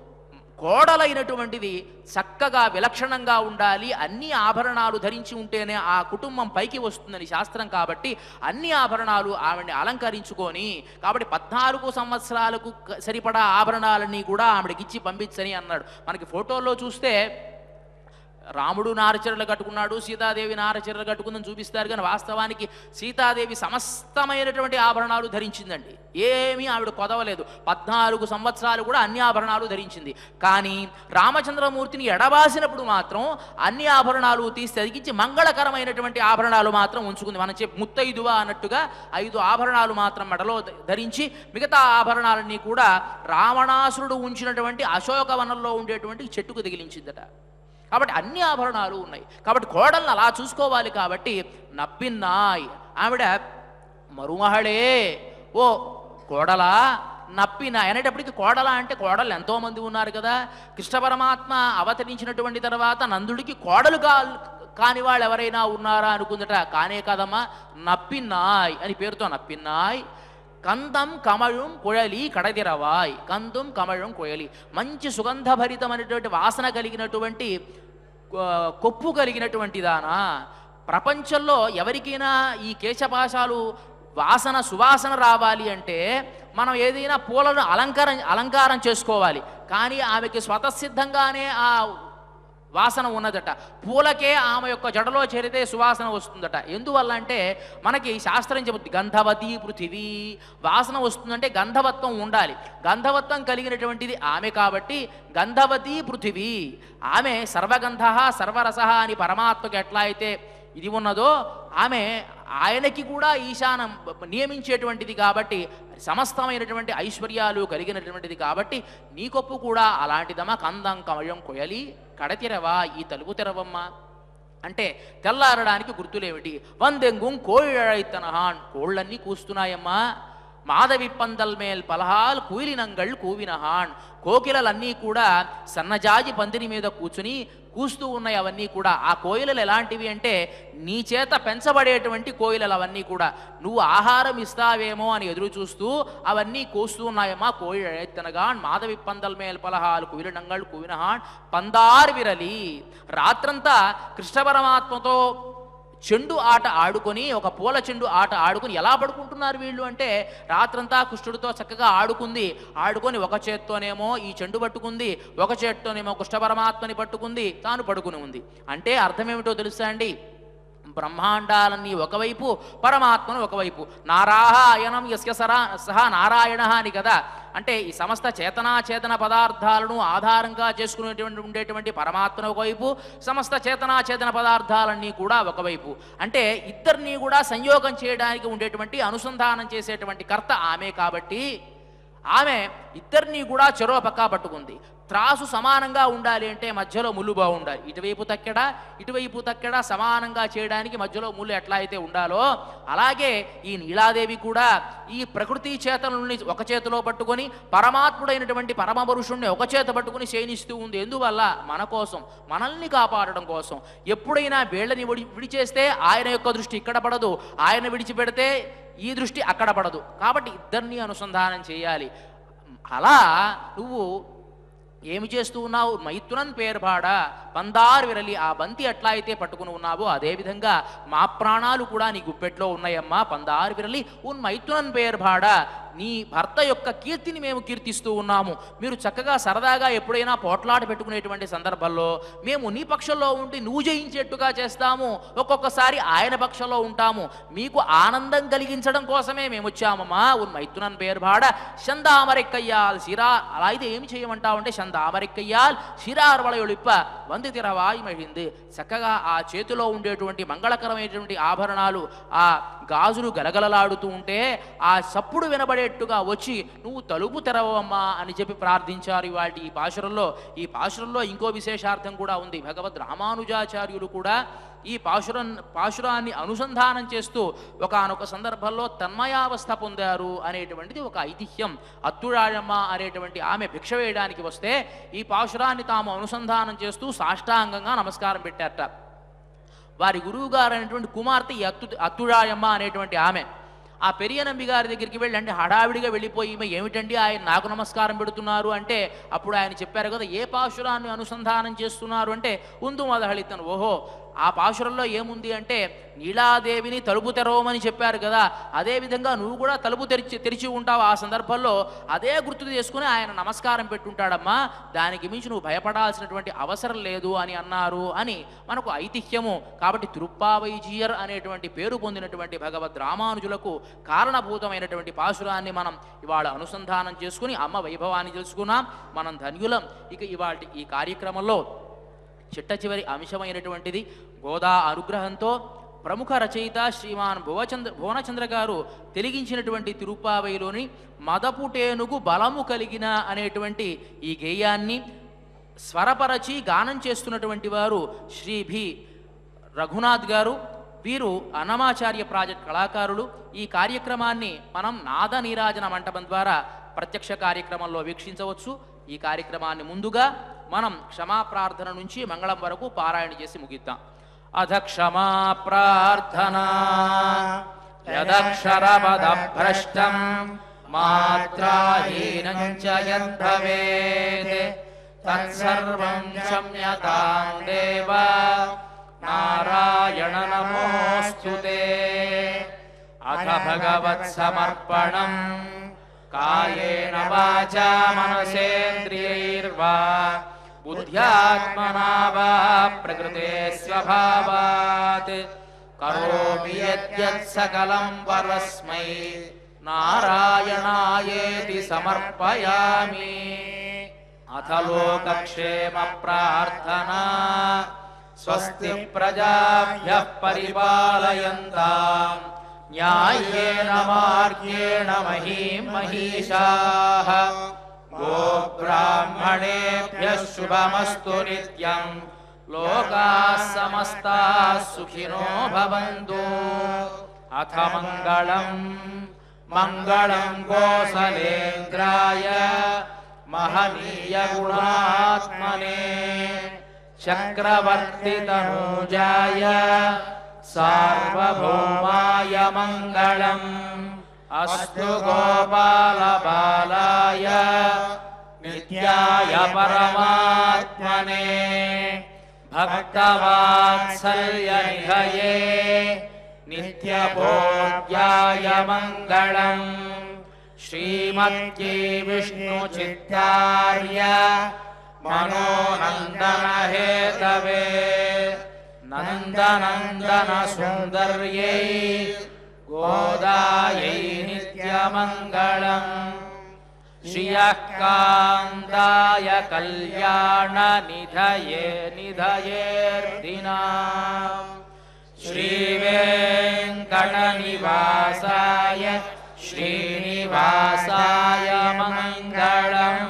కోడలైనటువంటిది చక్కగా విలక్షణంగా ఉండాలి అన్ని ఆభరణాలు ధరించి ఉంటేనే ఆ కుటుంబం పైకి వస్తుందని శాస్త్రం కాబట్టి అన్ని ఆభరణాలు ఆవిడని అలంకరించుకొని కాబట్టి పద్నాలుగు సంవత్సరాలకు క- సరిపడా ఆభరణాలన్నీ కూడా ఆవిడకిచ్చి పంపించని అన్నాడు మనకి ఫోటోల్లో చూస్తే రాముడు నారచీరలు కట్టుకున్నాడు సీతాదేవి నారచీరలు కట్టుకుందని చూపిస్తారు కానీ వాస్తవానికి సీతాదేవి సమస్తమైనటువంటి ఆభరణాలు ధరించిందండి ఏమీ ఆవిడ కొదవలేదు పద్నాలుగు సంవత్సరాలు కూడా అన్ని ఆభరణాలు ధరించింది కానీ రామచంద్రమూర్తిని ఎడబాసినప్పుడు మాత్రం అన్ని ఆభరణాలు తీసి తగ్గించి మంగళకరమైనటువంటి ఆభరణాలు మాత్రం ఉంచుకుంది మనం చెప్పి ముత్తైదువా అన్నట్టుగా ఐదు ఆభరణాలు మాత్రం మెడలో ధ- ధరించి మిగతా ఆభరణాలన్నీ కూడా రావణాసురుడు ఉంచినటువంటి అశోకవనంలో ఉండేటువంటి చెట్టుకు తగిలించిందట కాబట్టి అన్ని ఆభరణాలు ఉన్నాయి కాబట్టి కోడల్ని అలా చూసుకోవాలి కాబట్టి నప్పిన్నాయ్ ఆవిడ మరుమహళే ఓ కోడలా నప్పిన అనేటప్పటికి కోడల అంటే కోడలు ఎంతోమంది ఉన్నారు కదా కృష్ణ పరమాత్మ అవతరించినటువంటి తర్వాత నందుడికి కోడలు కా కాని వాళ్ళు ఎవరైనా ఉన్నారా అనుకుందట కానే కదమ్మా నప్పిన్నాయ్ అని పేరుతో నప్పిన్నాయ్ కందం కమళం కుഴలి కడదిరవాయ్ కందం కమళం కుഴలి మంచి సుగంధభరితమైనటువంటి వాసన కలిగినటువంటి ఆ, కొప్పు కలిగినటువంటి దానా ప్రపంచంలో ఎవరికైనా ఈ కేశపాశాలు వాసన సువాసన రావాలి అంటే మనం ఏదైనా పూలను అలంకారం అలంకారం చేసుకోవాలి కానీ ఆమెకి స్వతసిద్ధంగానే ఆ వాసన ఉన్నదట పూలకే ఆమె యొక్క జడలో చేరితే సువాసన వస్తుందట ఎందువల్ల అంటే మనకి శాస్త్రం చెబుతుంది గంధవతి పృథివీ వాసన వస్తుందంటే గంధవత్వం ఉండాలి గంధవత్వం కలిగినటువంటిది ఆమె కాబట్టి గంధవతి పృథివీ ఆమె సర్వగంధ సర్వరస అని పరమాత్మకి ఎట్లా అయితే ఇది ఉన్నదో ఆమె ఆయనకి కూడా ఈశానం నియమించేటువంటిది కాబట్టి సమస్తమైనటువంటి ఐశ్వర్యాలు కలిగినటువంటిది కాబట్టి నీ కొప్పు కూడా అలాంటిదమ్మా కందం కమయం కొయలి కడతిరవా ఈ తలుపు తెరవమ్మా అంటే తెల్లారడానికి గుర్తులేమిటి వందెంగుం కోయిழைతనహాన్ కోళ్ళన్నీ కూస్తున్నాయమ్మా మాధవి పందల్ మేల్ పలహాల్ కూలినంగళ్ కూవినహాన్ కోకిలలన్నీ కూడా సన్నజాజి పందిరి మీద కూర్చుని కూస్తూ ఉన్నాయి అవన్నీ కూడా ఆ కోయిలలు ఎలాంటివి అంటే నీ చేత పెంచబడేటువంటి కోయిలలు అవన్నీ కూడా నువ్వు ఆహారం ఇస్తావేమో అని ఎదురు చూస్తూ అవన్నీ కూస్తూ ఉన్నాయమ్మా కోయిలెత్తనగాన్ మాధవి పందల్ మేల్ పలహాలు కువిరినంగళ్ కువినహాన్ పందార్ విరలి రాత్రంతా కృష్ణ పరమాత్మతో చెండు ఆట ఆడుకొని ఒక పూల చెండు ఆట ఆడుకొని ఎలా పడుకుంటున్నారు వీళ్ళు అంటే రాత్రంతా కృష్ణుడితో చక్కగా ఆడుకుంది ఆడుకొని ఒక చేత్తోనేమో ఈ చెండు పట్టుకుంది ఒక చేత్తోనేమో కృష్ణ పరమాత్మని పట్టుకుంది తాను పడుకుని ఉంది అంటే అర్థం ఏమిటో తెలుసా అండి బ్రహ్మాండాలన్నీ ఒకవైపు పరమాత్మను ఒకవైపు నారాయణం యస్య సరా సహ నారాయణ అని కదా అంటే ఈ సమస్త చేతనాచేతన పదార్థాలను ఆధారంగా చేసుకునేటువంటి ఉండేటువంటి పరమాత్మను ఒకవైపు సమస్త చేతనాచేతన పదార్థాలన్నీ కూడా ఒకవైపు అంటే ఇద్దరిని కూడా సంయోగం చేయడానికి ఉండేటువంటి అనుసంధానం చేసేటువంటి కర్త ఆమె కాబట్టి ఆమె ఇద్దరిని కూడా చెరో పక్కా పట్టుకుంది త్రాసు సమానంగా ఉండాలి అంటే మధ్యలో ముళ్ళు బాగుండాలి ఇటువైపు తక్కెడ ఇటువైపు తక్కెడ సమానంగా చేయడానికి మధ్యలో ముళ్ళు ఎట్లా అయితే ఉండాలో అలాగే ఈ నీలాదేవి కూడా ఈ ప్రకృతి చేతలని ఒక చేతిలో పట్టుకొని పరమాత్ముడైనటువంటి పరమపురుషుణ్ణి ఒక చేత పట్టుకుని శయనిస్తూ ఉంది ఎందువల్ల మన కోసం మనల్ని కాపాడడం కోసం ఎప్పుడైనా వేళ్ళని విడి విడిచేస్తే ఆయన యొక్క దృష్టి ఇక్కడ పడదు ఆయన విడిచిపెడితే ఈ దృష్టి అక్కడ పడదు కాబట్టి ఇద్దరిని అనుసంధానం చేయాలి అలా నువ్వు ఏమి చేస్తూ ఉన్నావు మైత్రునన్ పేర్పాడ పందారు విరలి ఆ బంతి ఎట్లా అయితే పట్టుకుని ఉన్నావో అదేవిధంగా మా ప్రాణాలు కూడా నీ గుప్పెట్లో ఉన్నాయమ్మా పందారు విరలి ఉన్ మైత్రునన్ పేర్పాడ నీ భర్త యొక్క కీర్తిని మేము కీర్తిస్తూ ఉన్నాము మీరు చక్కగా సరదాగా ఎప్పుడైనా పోట్లాట పెట్టుకునేటువంటి సందర్భంలో మేము నీ పక్షంలో ఉండి నువ్వు జయించేట్టుగా చేస్తాము ఒక్కొక్కసారి ఆయన పక్షంలో ఉంటాము మీకు ఆనందం కలిగించడం కోసమే మేము వచ్చామమ్మా ఉన్ మైత్రునన్ పేర్పాడ చందామరెక్కయ్యాల్ సిరా అలా అయితే ఏమి చేయమంటావు అంటే చందామరెక్కయ్యాల్ శిరార్వళయులిప్ప వంది తిరవాయి మహింది చక్కగా ఆ చేతిలో ఉండేటువంటి మంగళకరమైనటువంటి ఆభరణాలు ఆ గాజులు గలగలలాడుతూ ఉంటే ఆ సప్పుడు వినబడేట్టుగా వచ్చి నువ్వు తలుపు తెరవమ్మా అని చెప్పి ప్రార్థించారు ఇవాటి ఈ పాశురంలో ఈ పాశురంలో ఇంకో విశేషార్థం కూడా ఉంది భగవద్ రామానుజాచార్యులు కూడా ఈ పాశురం పాశురాన్ని అనుసంధానం చేస్తూ ఒకానొక సందర్భంలో తన్మయావస్థ పొందారు అనేటువంటిది ఒక ఐతిహ్యం అత్తురాయమ్మ అనేటువంటి ఆమె భిక్ష వేయడానికి వస్తే ఈ పాశురాన్ని తాము అనుసంధానం చేస్తూ సాష్టాంగంగా నమస్కారం పెట్టారట వారి గురువు గారు అనేటువంటి కుమార్తె ఈ అత్తు అత్తుడాయమ్మ అనేటువంటి ఆమె ఆ పెరియ నంబి గారి దగ్గరికి వెళ్ళి అంటే హడావిడిగా వెళ్ళిపోయి ఈమె ఏమిటండి ఆయన నాకు నమస్కారం పెడుతున్నారు అంటే అప్పుడు ఆయన చెప్పారు కదా ఏ పాశురాన్ని అనుసంధానం చేస్తున్నారు అంటే ఉందు మొదహళితను ఓహో ఆ పాశురంలో ఏముంది అంటే నీలాదేవిని తలుపు తెరవమని చెప్పారు కదా అదేవిధంగా నువ్వు కూడా తలుపు తెరిచి తెరిచి ఉంటావు ఆ సందర్భంలో అదే గుర్తు చేసుకుని ఆయన నమస్కారం పెట్టుంటాడమ్మా దానికి మించి నువ్వు భయపడాల్సినటువంటి అవసరం లేదు అని అన్నారు అని మనకు ఐతిహ్యము కాబట్టి తిరుప్పావైజీయర్ అనేటువంటి పేరు పొందినటువంటి భగవద్ రామానుజులకు కారణభూతమైనటువంటి పాశురాన్ని మనం ఇవాళ అనుసంధానం చేసుకుని అమ్మ వైభవాన్ని తెలుసుకున్నాం మనం ధన్యులం ఇక ఇవాళ ఈ కార్యక్రమంలో చిట్ట చివరి అంశమైనటువంటిది గోదా అనుగ్రహంతో ప్రముఖ రచయిత శ్రీమాన్ భువచంద్ర భువనచంద్ర గారు తెలిగించినటువంటి తిరుప్పావైలోని మదపుటేనుగు బలము కలిగిన అనేటువంటి ఈ గేయాన్ని స్వరపరచి గానం చేస్తున్నటువంటి వారు శ్రీ భి రఘునాథ్ గారు వీరు అన్నమాచార్య ప్రాజెక్ట్ కళాకారులు ఈ కార్యక్రమాన్ని మనం నాద నీరాజన మంటపం ద్వారా ప్రత్యక్ష కార్యక్రమంలో వీక్షించవచ్చు ఈ కార్యక్రమాన్ని ముందుగా మనం క్షమా ప్రార్థన నుంచి మంగళం వరకు పారాయణ చేసి ముగిద్దాం అధ క్షమా ప్రార్థనా యదక్షరపద భ్రష్టం మాత్రాహీనం చ యద్భవేత్ తత్సర్వం క్షమ్యతాం దేవ నారాయణ నమోऽस्तु ते అథ భగవత్సమర్పణం కాయేన వాచా మనసేంద్రియైర్వా బుద్ధ్యాత్మనా వా ప్రకృతే స్వభావాత్ కరోమి యద్యత్ సకలం పరస్మై నారాయణాయేతి సమర్పయామి అథ లోకక్షేమ ప్రార్థనా స్వస్తి ప్రజాభ్య పరిపాలయంతాం న్యాయేన మార్గేణ మహీం మహిషాః గోబ్రాహ్మణేభ్య శుభమస్తు నిత్యం లోకాः సమస్తాः సుఖినో భవంతు అథ మంగళం మంగళం కోసలేంద్రాయ మహనీయ గుణాత్మనే చక్రవర్తితనూజాయ సార్వభౌమాయ మంగళం అస్తు గోపాలబాలాయ నిత్యాయ పరమాత్మనే భక్తవాత్సల్య నిధయే నిత్యభోగ్యాయ మంగళం శ్రీమద్యే విష్ణు చిత్తార్య మనోనందన హేతవే నందనందన సుందర్యై గోదాయై నిత్యమంగళం శ్రియః కాంతాయ కళ్యాణ నిధయే నిధయేర్దినా శ్రీవేంకటనివాసాయ శ్రీనివాసాయ మంగళం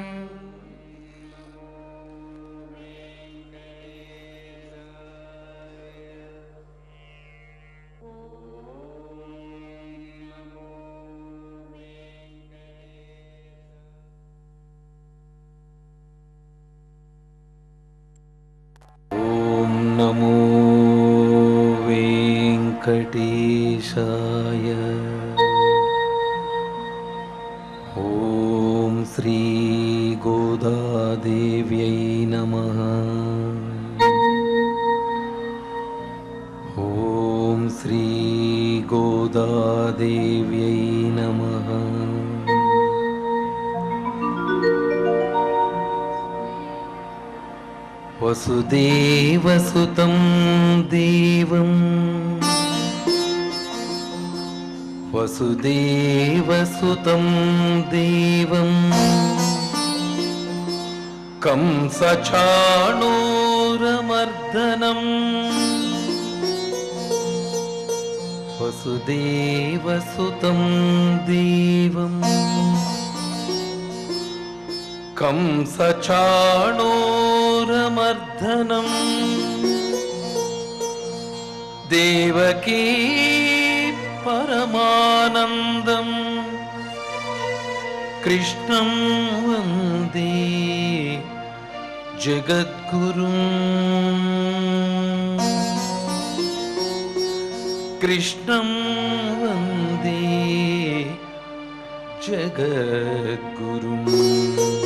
ॐ नमो वेङ्कटेशाय ॐ श्रीगोदादेव्यै नमः ॐ श्रीगोदादेव्यै नमः वसुदेवसुतं देवं वसुदेवसुतं देवं कंसचाणूरमर्दनम् वसुदेवसुतं देवम् कंसचाणूरमर्दनम् देवकी परमानन्दम् कृष्णं वन्दे जगद्गुरुम् कृष्णं वन्दे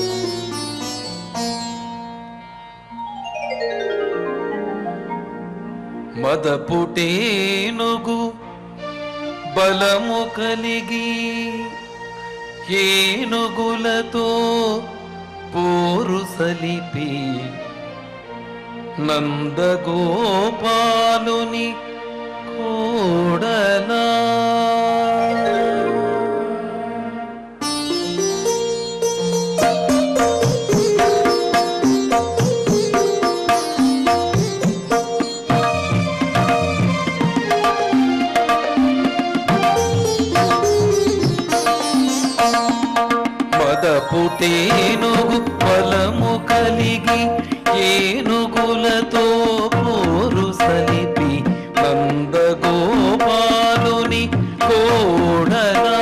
जगद्गुरुम् మదపుటేనుగు బలము కలిగి ఏనుగులతో పోరు సలిపి నందగోపాలుని కోడలా మదపుటేనుగు బలము కలిగి ఏనుగులతో పోరు సలిపి నందగోపాలుని కోడలా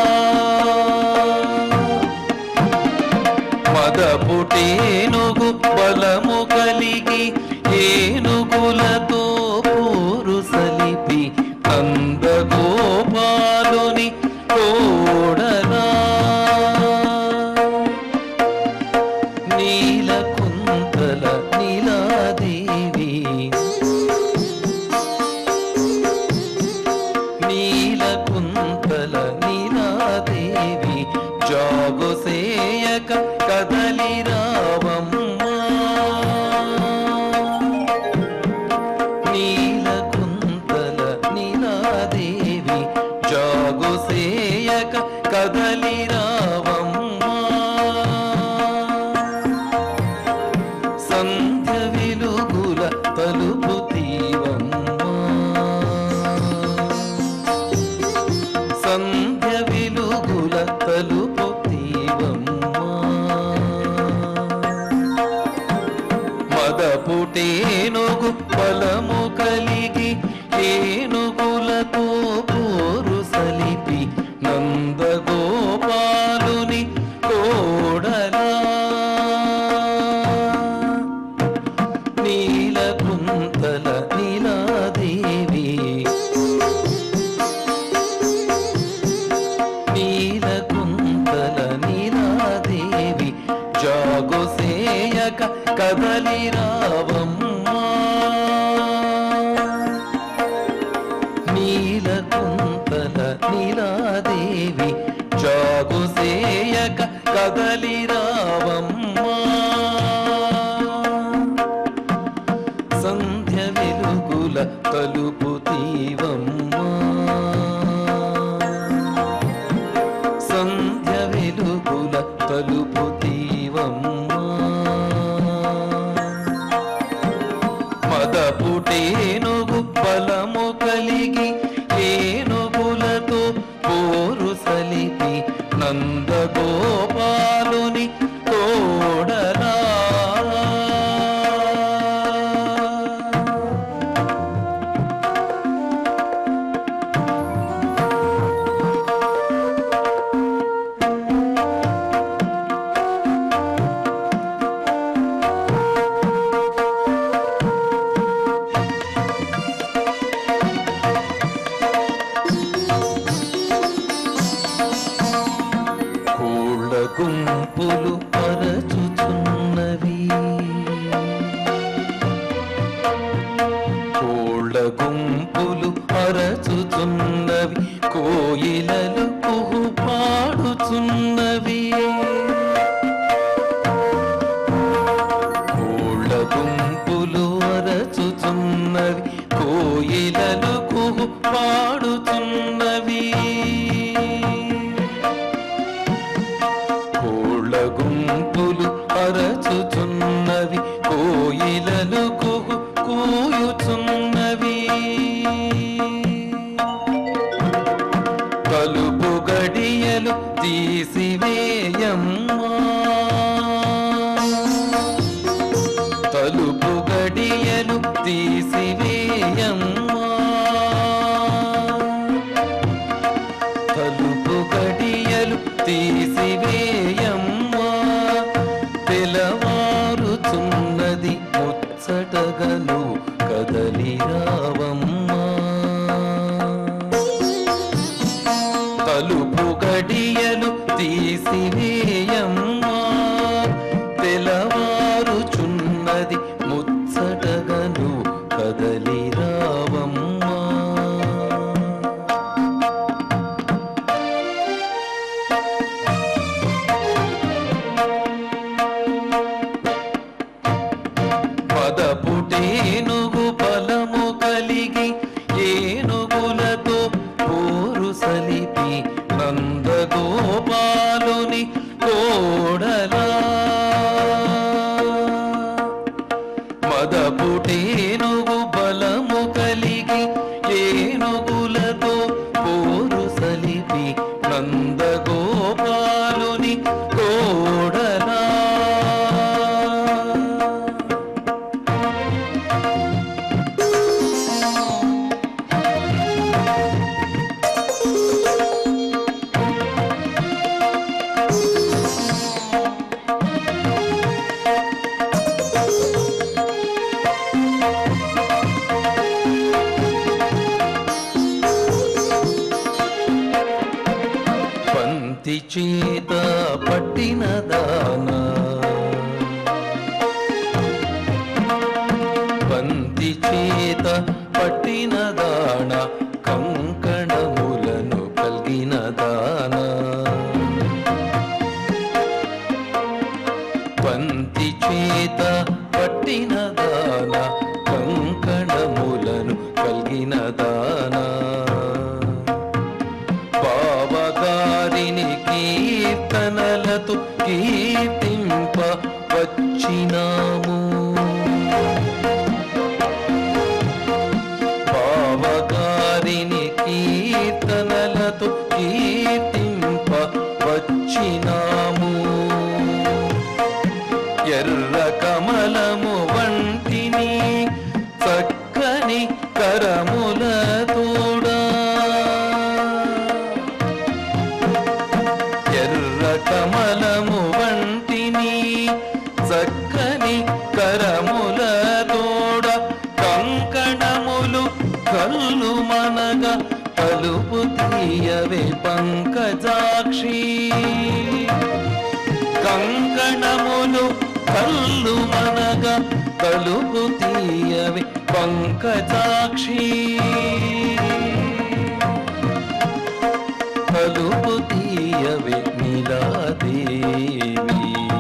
మదపుటేనుగు బలము కలిగి ఏనుగులతో పోరు సలిపి నందగోపాలుని కోడలా నీలకుంతల నీలాదేవి నీలకుంతల నీలాదేవి జాగుసేయక కదలి రావమ్మా నీలకుంతల నీలాదేవి జాగుసేయక కదలి రావమ్మా సంధ్య వెలుగుల తలుపు తీవమ్మా సంధ్య వెలుగుల తలుపు తీవమ్మా మదపుటేనుగు బలము కలిగి ఏనుగులతో పోరు సలిపి నందగోపాలుని కోడలా నీలకుంతల నీలాదేవి నీలకుంతల నీలాదేవి జాగుసేయక కదలి రావమ్మా నీలకుంతల నీలాదేవి జాగుసేయక కదలి రావమ్మా సంధ్య వెలుగుల తలుపు తీవమ్మా సంధ్య వెలుగుల తలుపు తీవమ్మా మదపుటేనుగు బలము కలిగి ఏనుగులతో పోరు సలిపి నందగోపాలుని తోడలా కోళ్ళ గుంపులు పరచుచున్నవి కోళ్ళ గుంపులు అరచుచున్నవి కోయిలలు కుహు పాడుచున్నవి కోళ్ళ గుంపులు అరచుచున్నవి కోయిలలు కుహు పాడుచున్నవి కోళ్ళ గుంపులు అరచుచున్నవి కోయిలలు కుహు కూయుచున్నవి కలుపు గడియలు తీసివేయమ్మా తలుపు గడియలు తీసివేయమ్మా తలుపు గడియలు తీసివేయమ్మా తెలవారుచున్నది ముచ్చటగను కదలి రావమ్మా తలుపు గడియలు తీసివేయమ్మా తెలవారుచున్నది ముచ్చటగను కదలి రావమ్మా బంతి చేత పట్టిన దాన కంకణములను కలిగిన దాన బావగారిని కీర్తనలతో కీర్తింప వచ్చినాము బావగారిని కీర్తనలతో కీర్తింప వచ్చినాము ఎర్ర కమలము వంటిని చక్కని కరముల తోడా ఎర్ర కమలము వంటిని చక్కని కరముల తోడ కంకణములు కళ్ళు మనగా కలుపు తీయవే పంకజాక్షి కంకణములు కళ్ళు మనగా కలుపు తీయవి పంకజాక్షి కలుపు తీయవి నీలాదేవి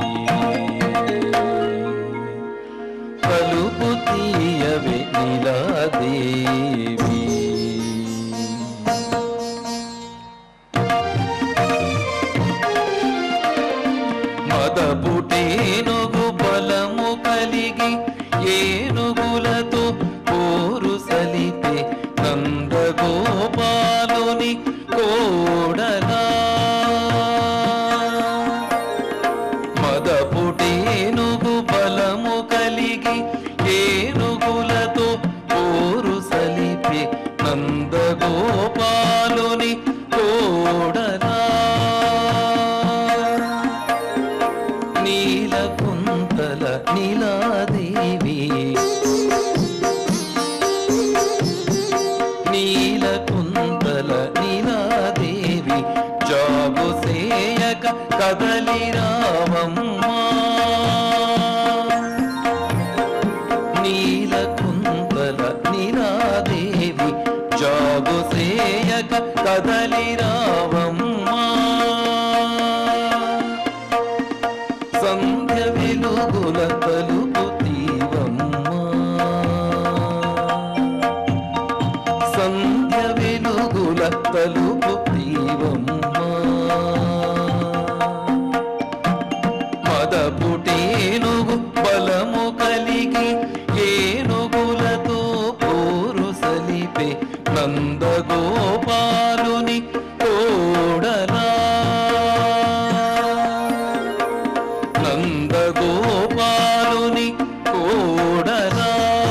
కలుపు తీయవి నీలాదేవి మదపుటేనుగు బలము కలిగి ఏనుగులతో పోరు సలిపే నందగోపాలుని కోడలా మదపుటేనుగు బలము కలిగి ఏనుగులతో పోరు సలిపే నందగోపాలుని కోడలా నీలకుంతల నీలాదేవి నీలకుంతల నీలాదేవి జాబు సేయక కదలి రావమ్మా నీలకుంతల నీలాదేవి జాబు సేయక కదలి రావమ్మా సంధ్య వెలుగుల తలుపు తీవమ్మా సంధ్య వెలుగుల తలుపు తీవమ్మా మదపుటేనుగు బలము కలిగి ఏనుగులతో పోరు సలిపే నందగోపాలుని కోడలా నందగోపాలుని కోడలా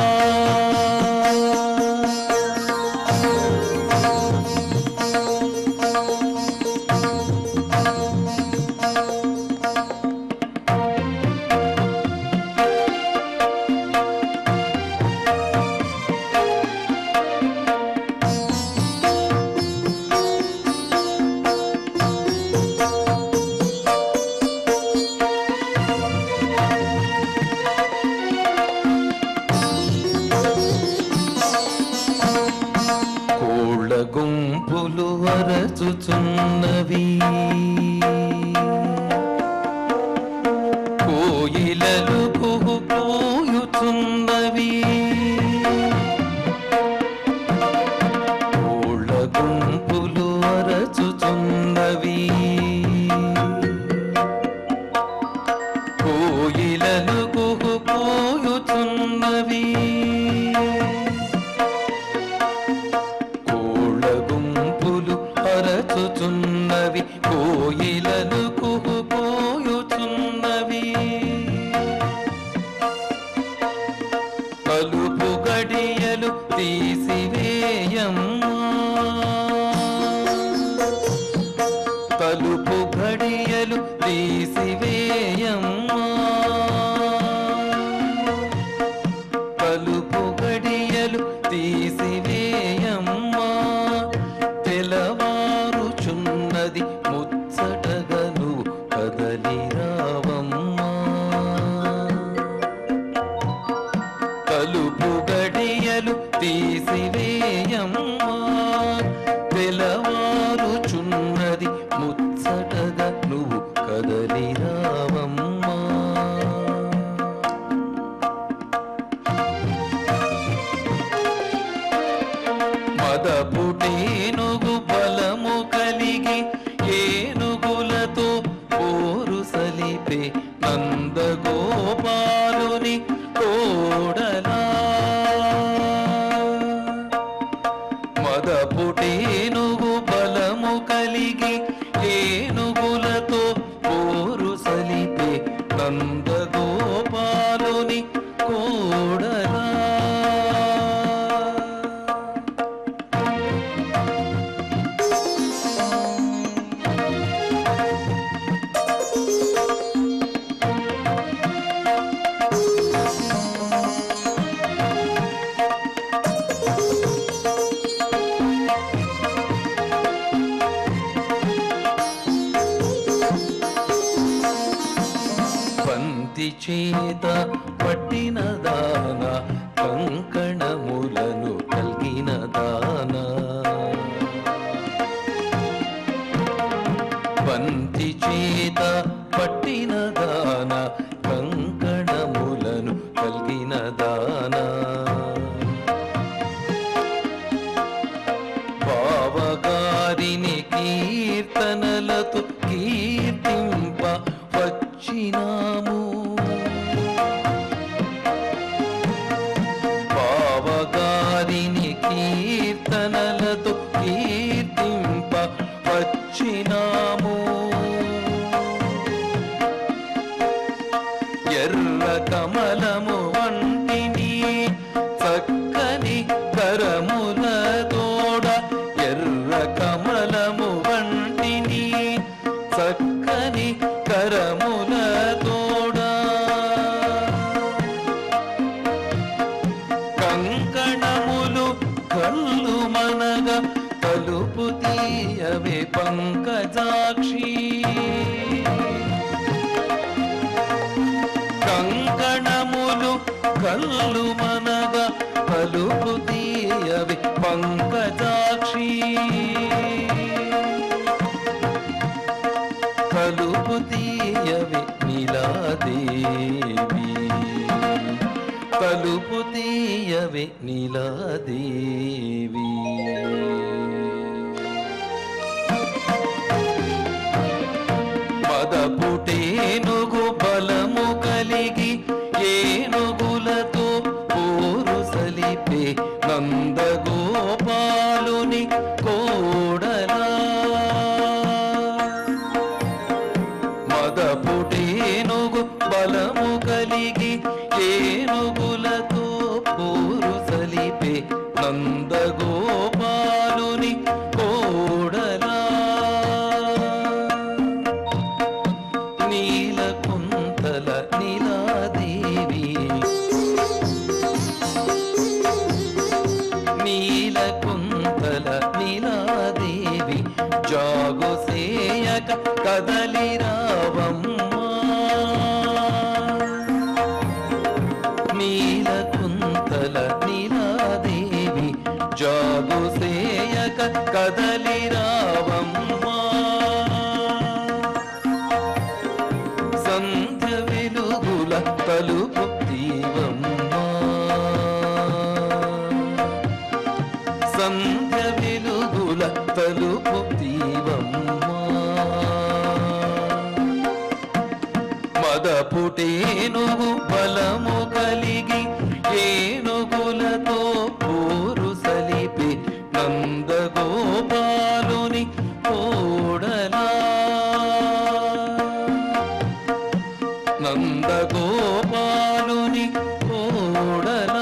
కోళ్ళ గుంపులు వరచుచున్నవి కోయిలలు కుహు పోయుచున్నవి కోళ్ళ గుంపులు వరచుచున్నవి కోయిలలు కుహు పోయుచున్నవి కోళ్ళ గుంపులు అరచుచున్నవి కోయిలలు కుహుకోయుచున్నవి కలుపు గడియలు తీసివేయమ్మా కలుపు గడియలు తీసివేయమ్మా కలుపు గడియలు తీసివేయమ్మా తెలవారుచున్నది ముచ్చటగను కదలి రావమ్మా కలుపు గడియలు తీసివేయమ్మా తెలవారుచున్నది ముచ్చటగా నువ్వు కదలి రావమ్మా నందగోపాలుని కోడలా మదపుటేనుగు బలము కలిగి ఏనుగులతో పోరు సలిపే నందగోపాలుని కోడలా బంతి చేత పట్టిన దాన కంకణములను కలిగిన దాన బంతి చేత పట్టిన దాన కంకణములను కలిగిన దాన బావగారిని కీర్తనలతో కీర్తింప వచ్చినాము బావగారిని కీర్తనలతో కీర్తింప వచ్చినాము ఎర్ర కమలము వంటిని చక్కని కరముల తోడ ఎర్ర కమలము వంటిని చక్కని కరముల తోడ కంకణములు కళ్ళు మనగ తలుపు తీయవే పంకజాక్షి కంకణములు కళ్ళు మనగ తలుపు తీయవి పంకజాక్షి తలుపు తీయవి నీలాదేవి తలుపు తీయవి నీలాదేవి పదపుటేనుగు బలము కలిగి ఏనుగులతో పోరు సలిపే నందగోపాలుని కోడలా మదపుటేనుగు బలము కలిగి ఏనుగులతో పోరు సలిపే నందగోపాలుని కోడలా నీలకుంతల నీలాదేవి నీలకుంతల నీలాదేవి జాగు సేయక కదలి రావమ్మా నీలకుంతల నీలాదేవి జాగు సేయక కదలి రావమ్మా సంధ్య వెలుగుల తలుపు దీవమ్మా సంధ్య వెలుగుల తలుపు దీవమ్మా మదపుటేనుగు బలము కలిగి ఏనుగులతో పోరు సలిపి నందగోపాలుని కోడలా నందగోపాలుని కోడలా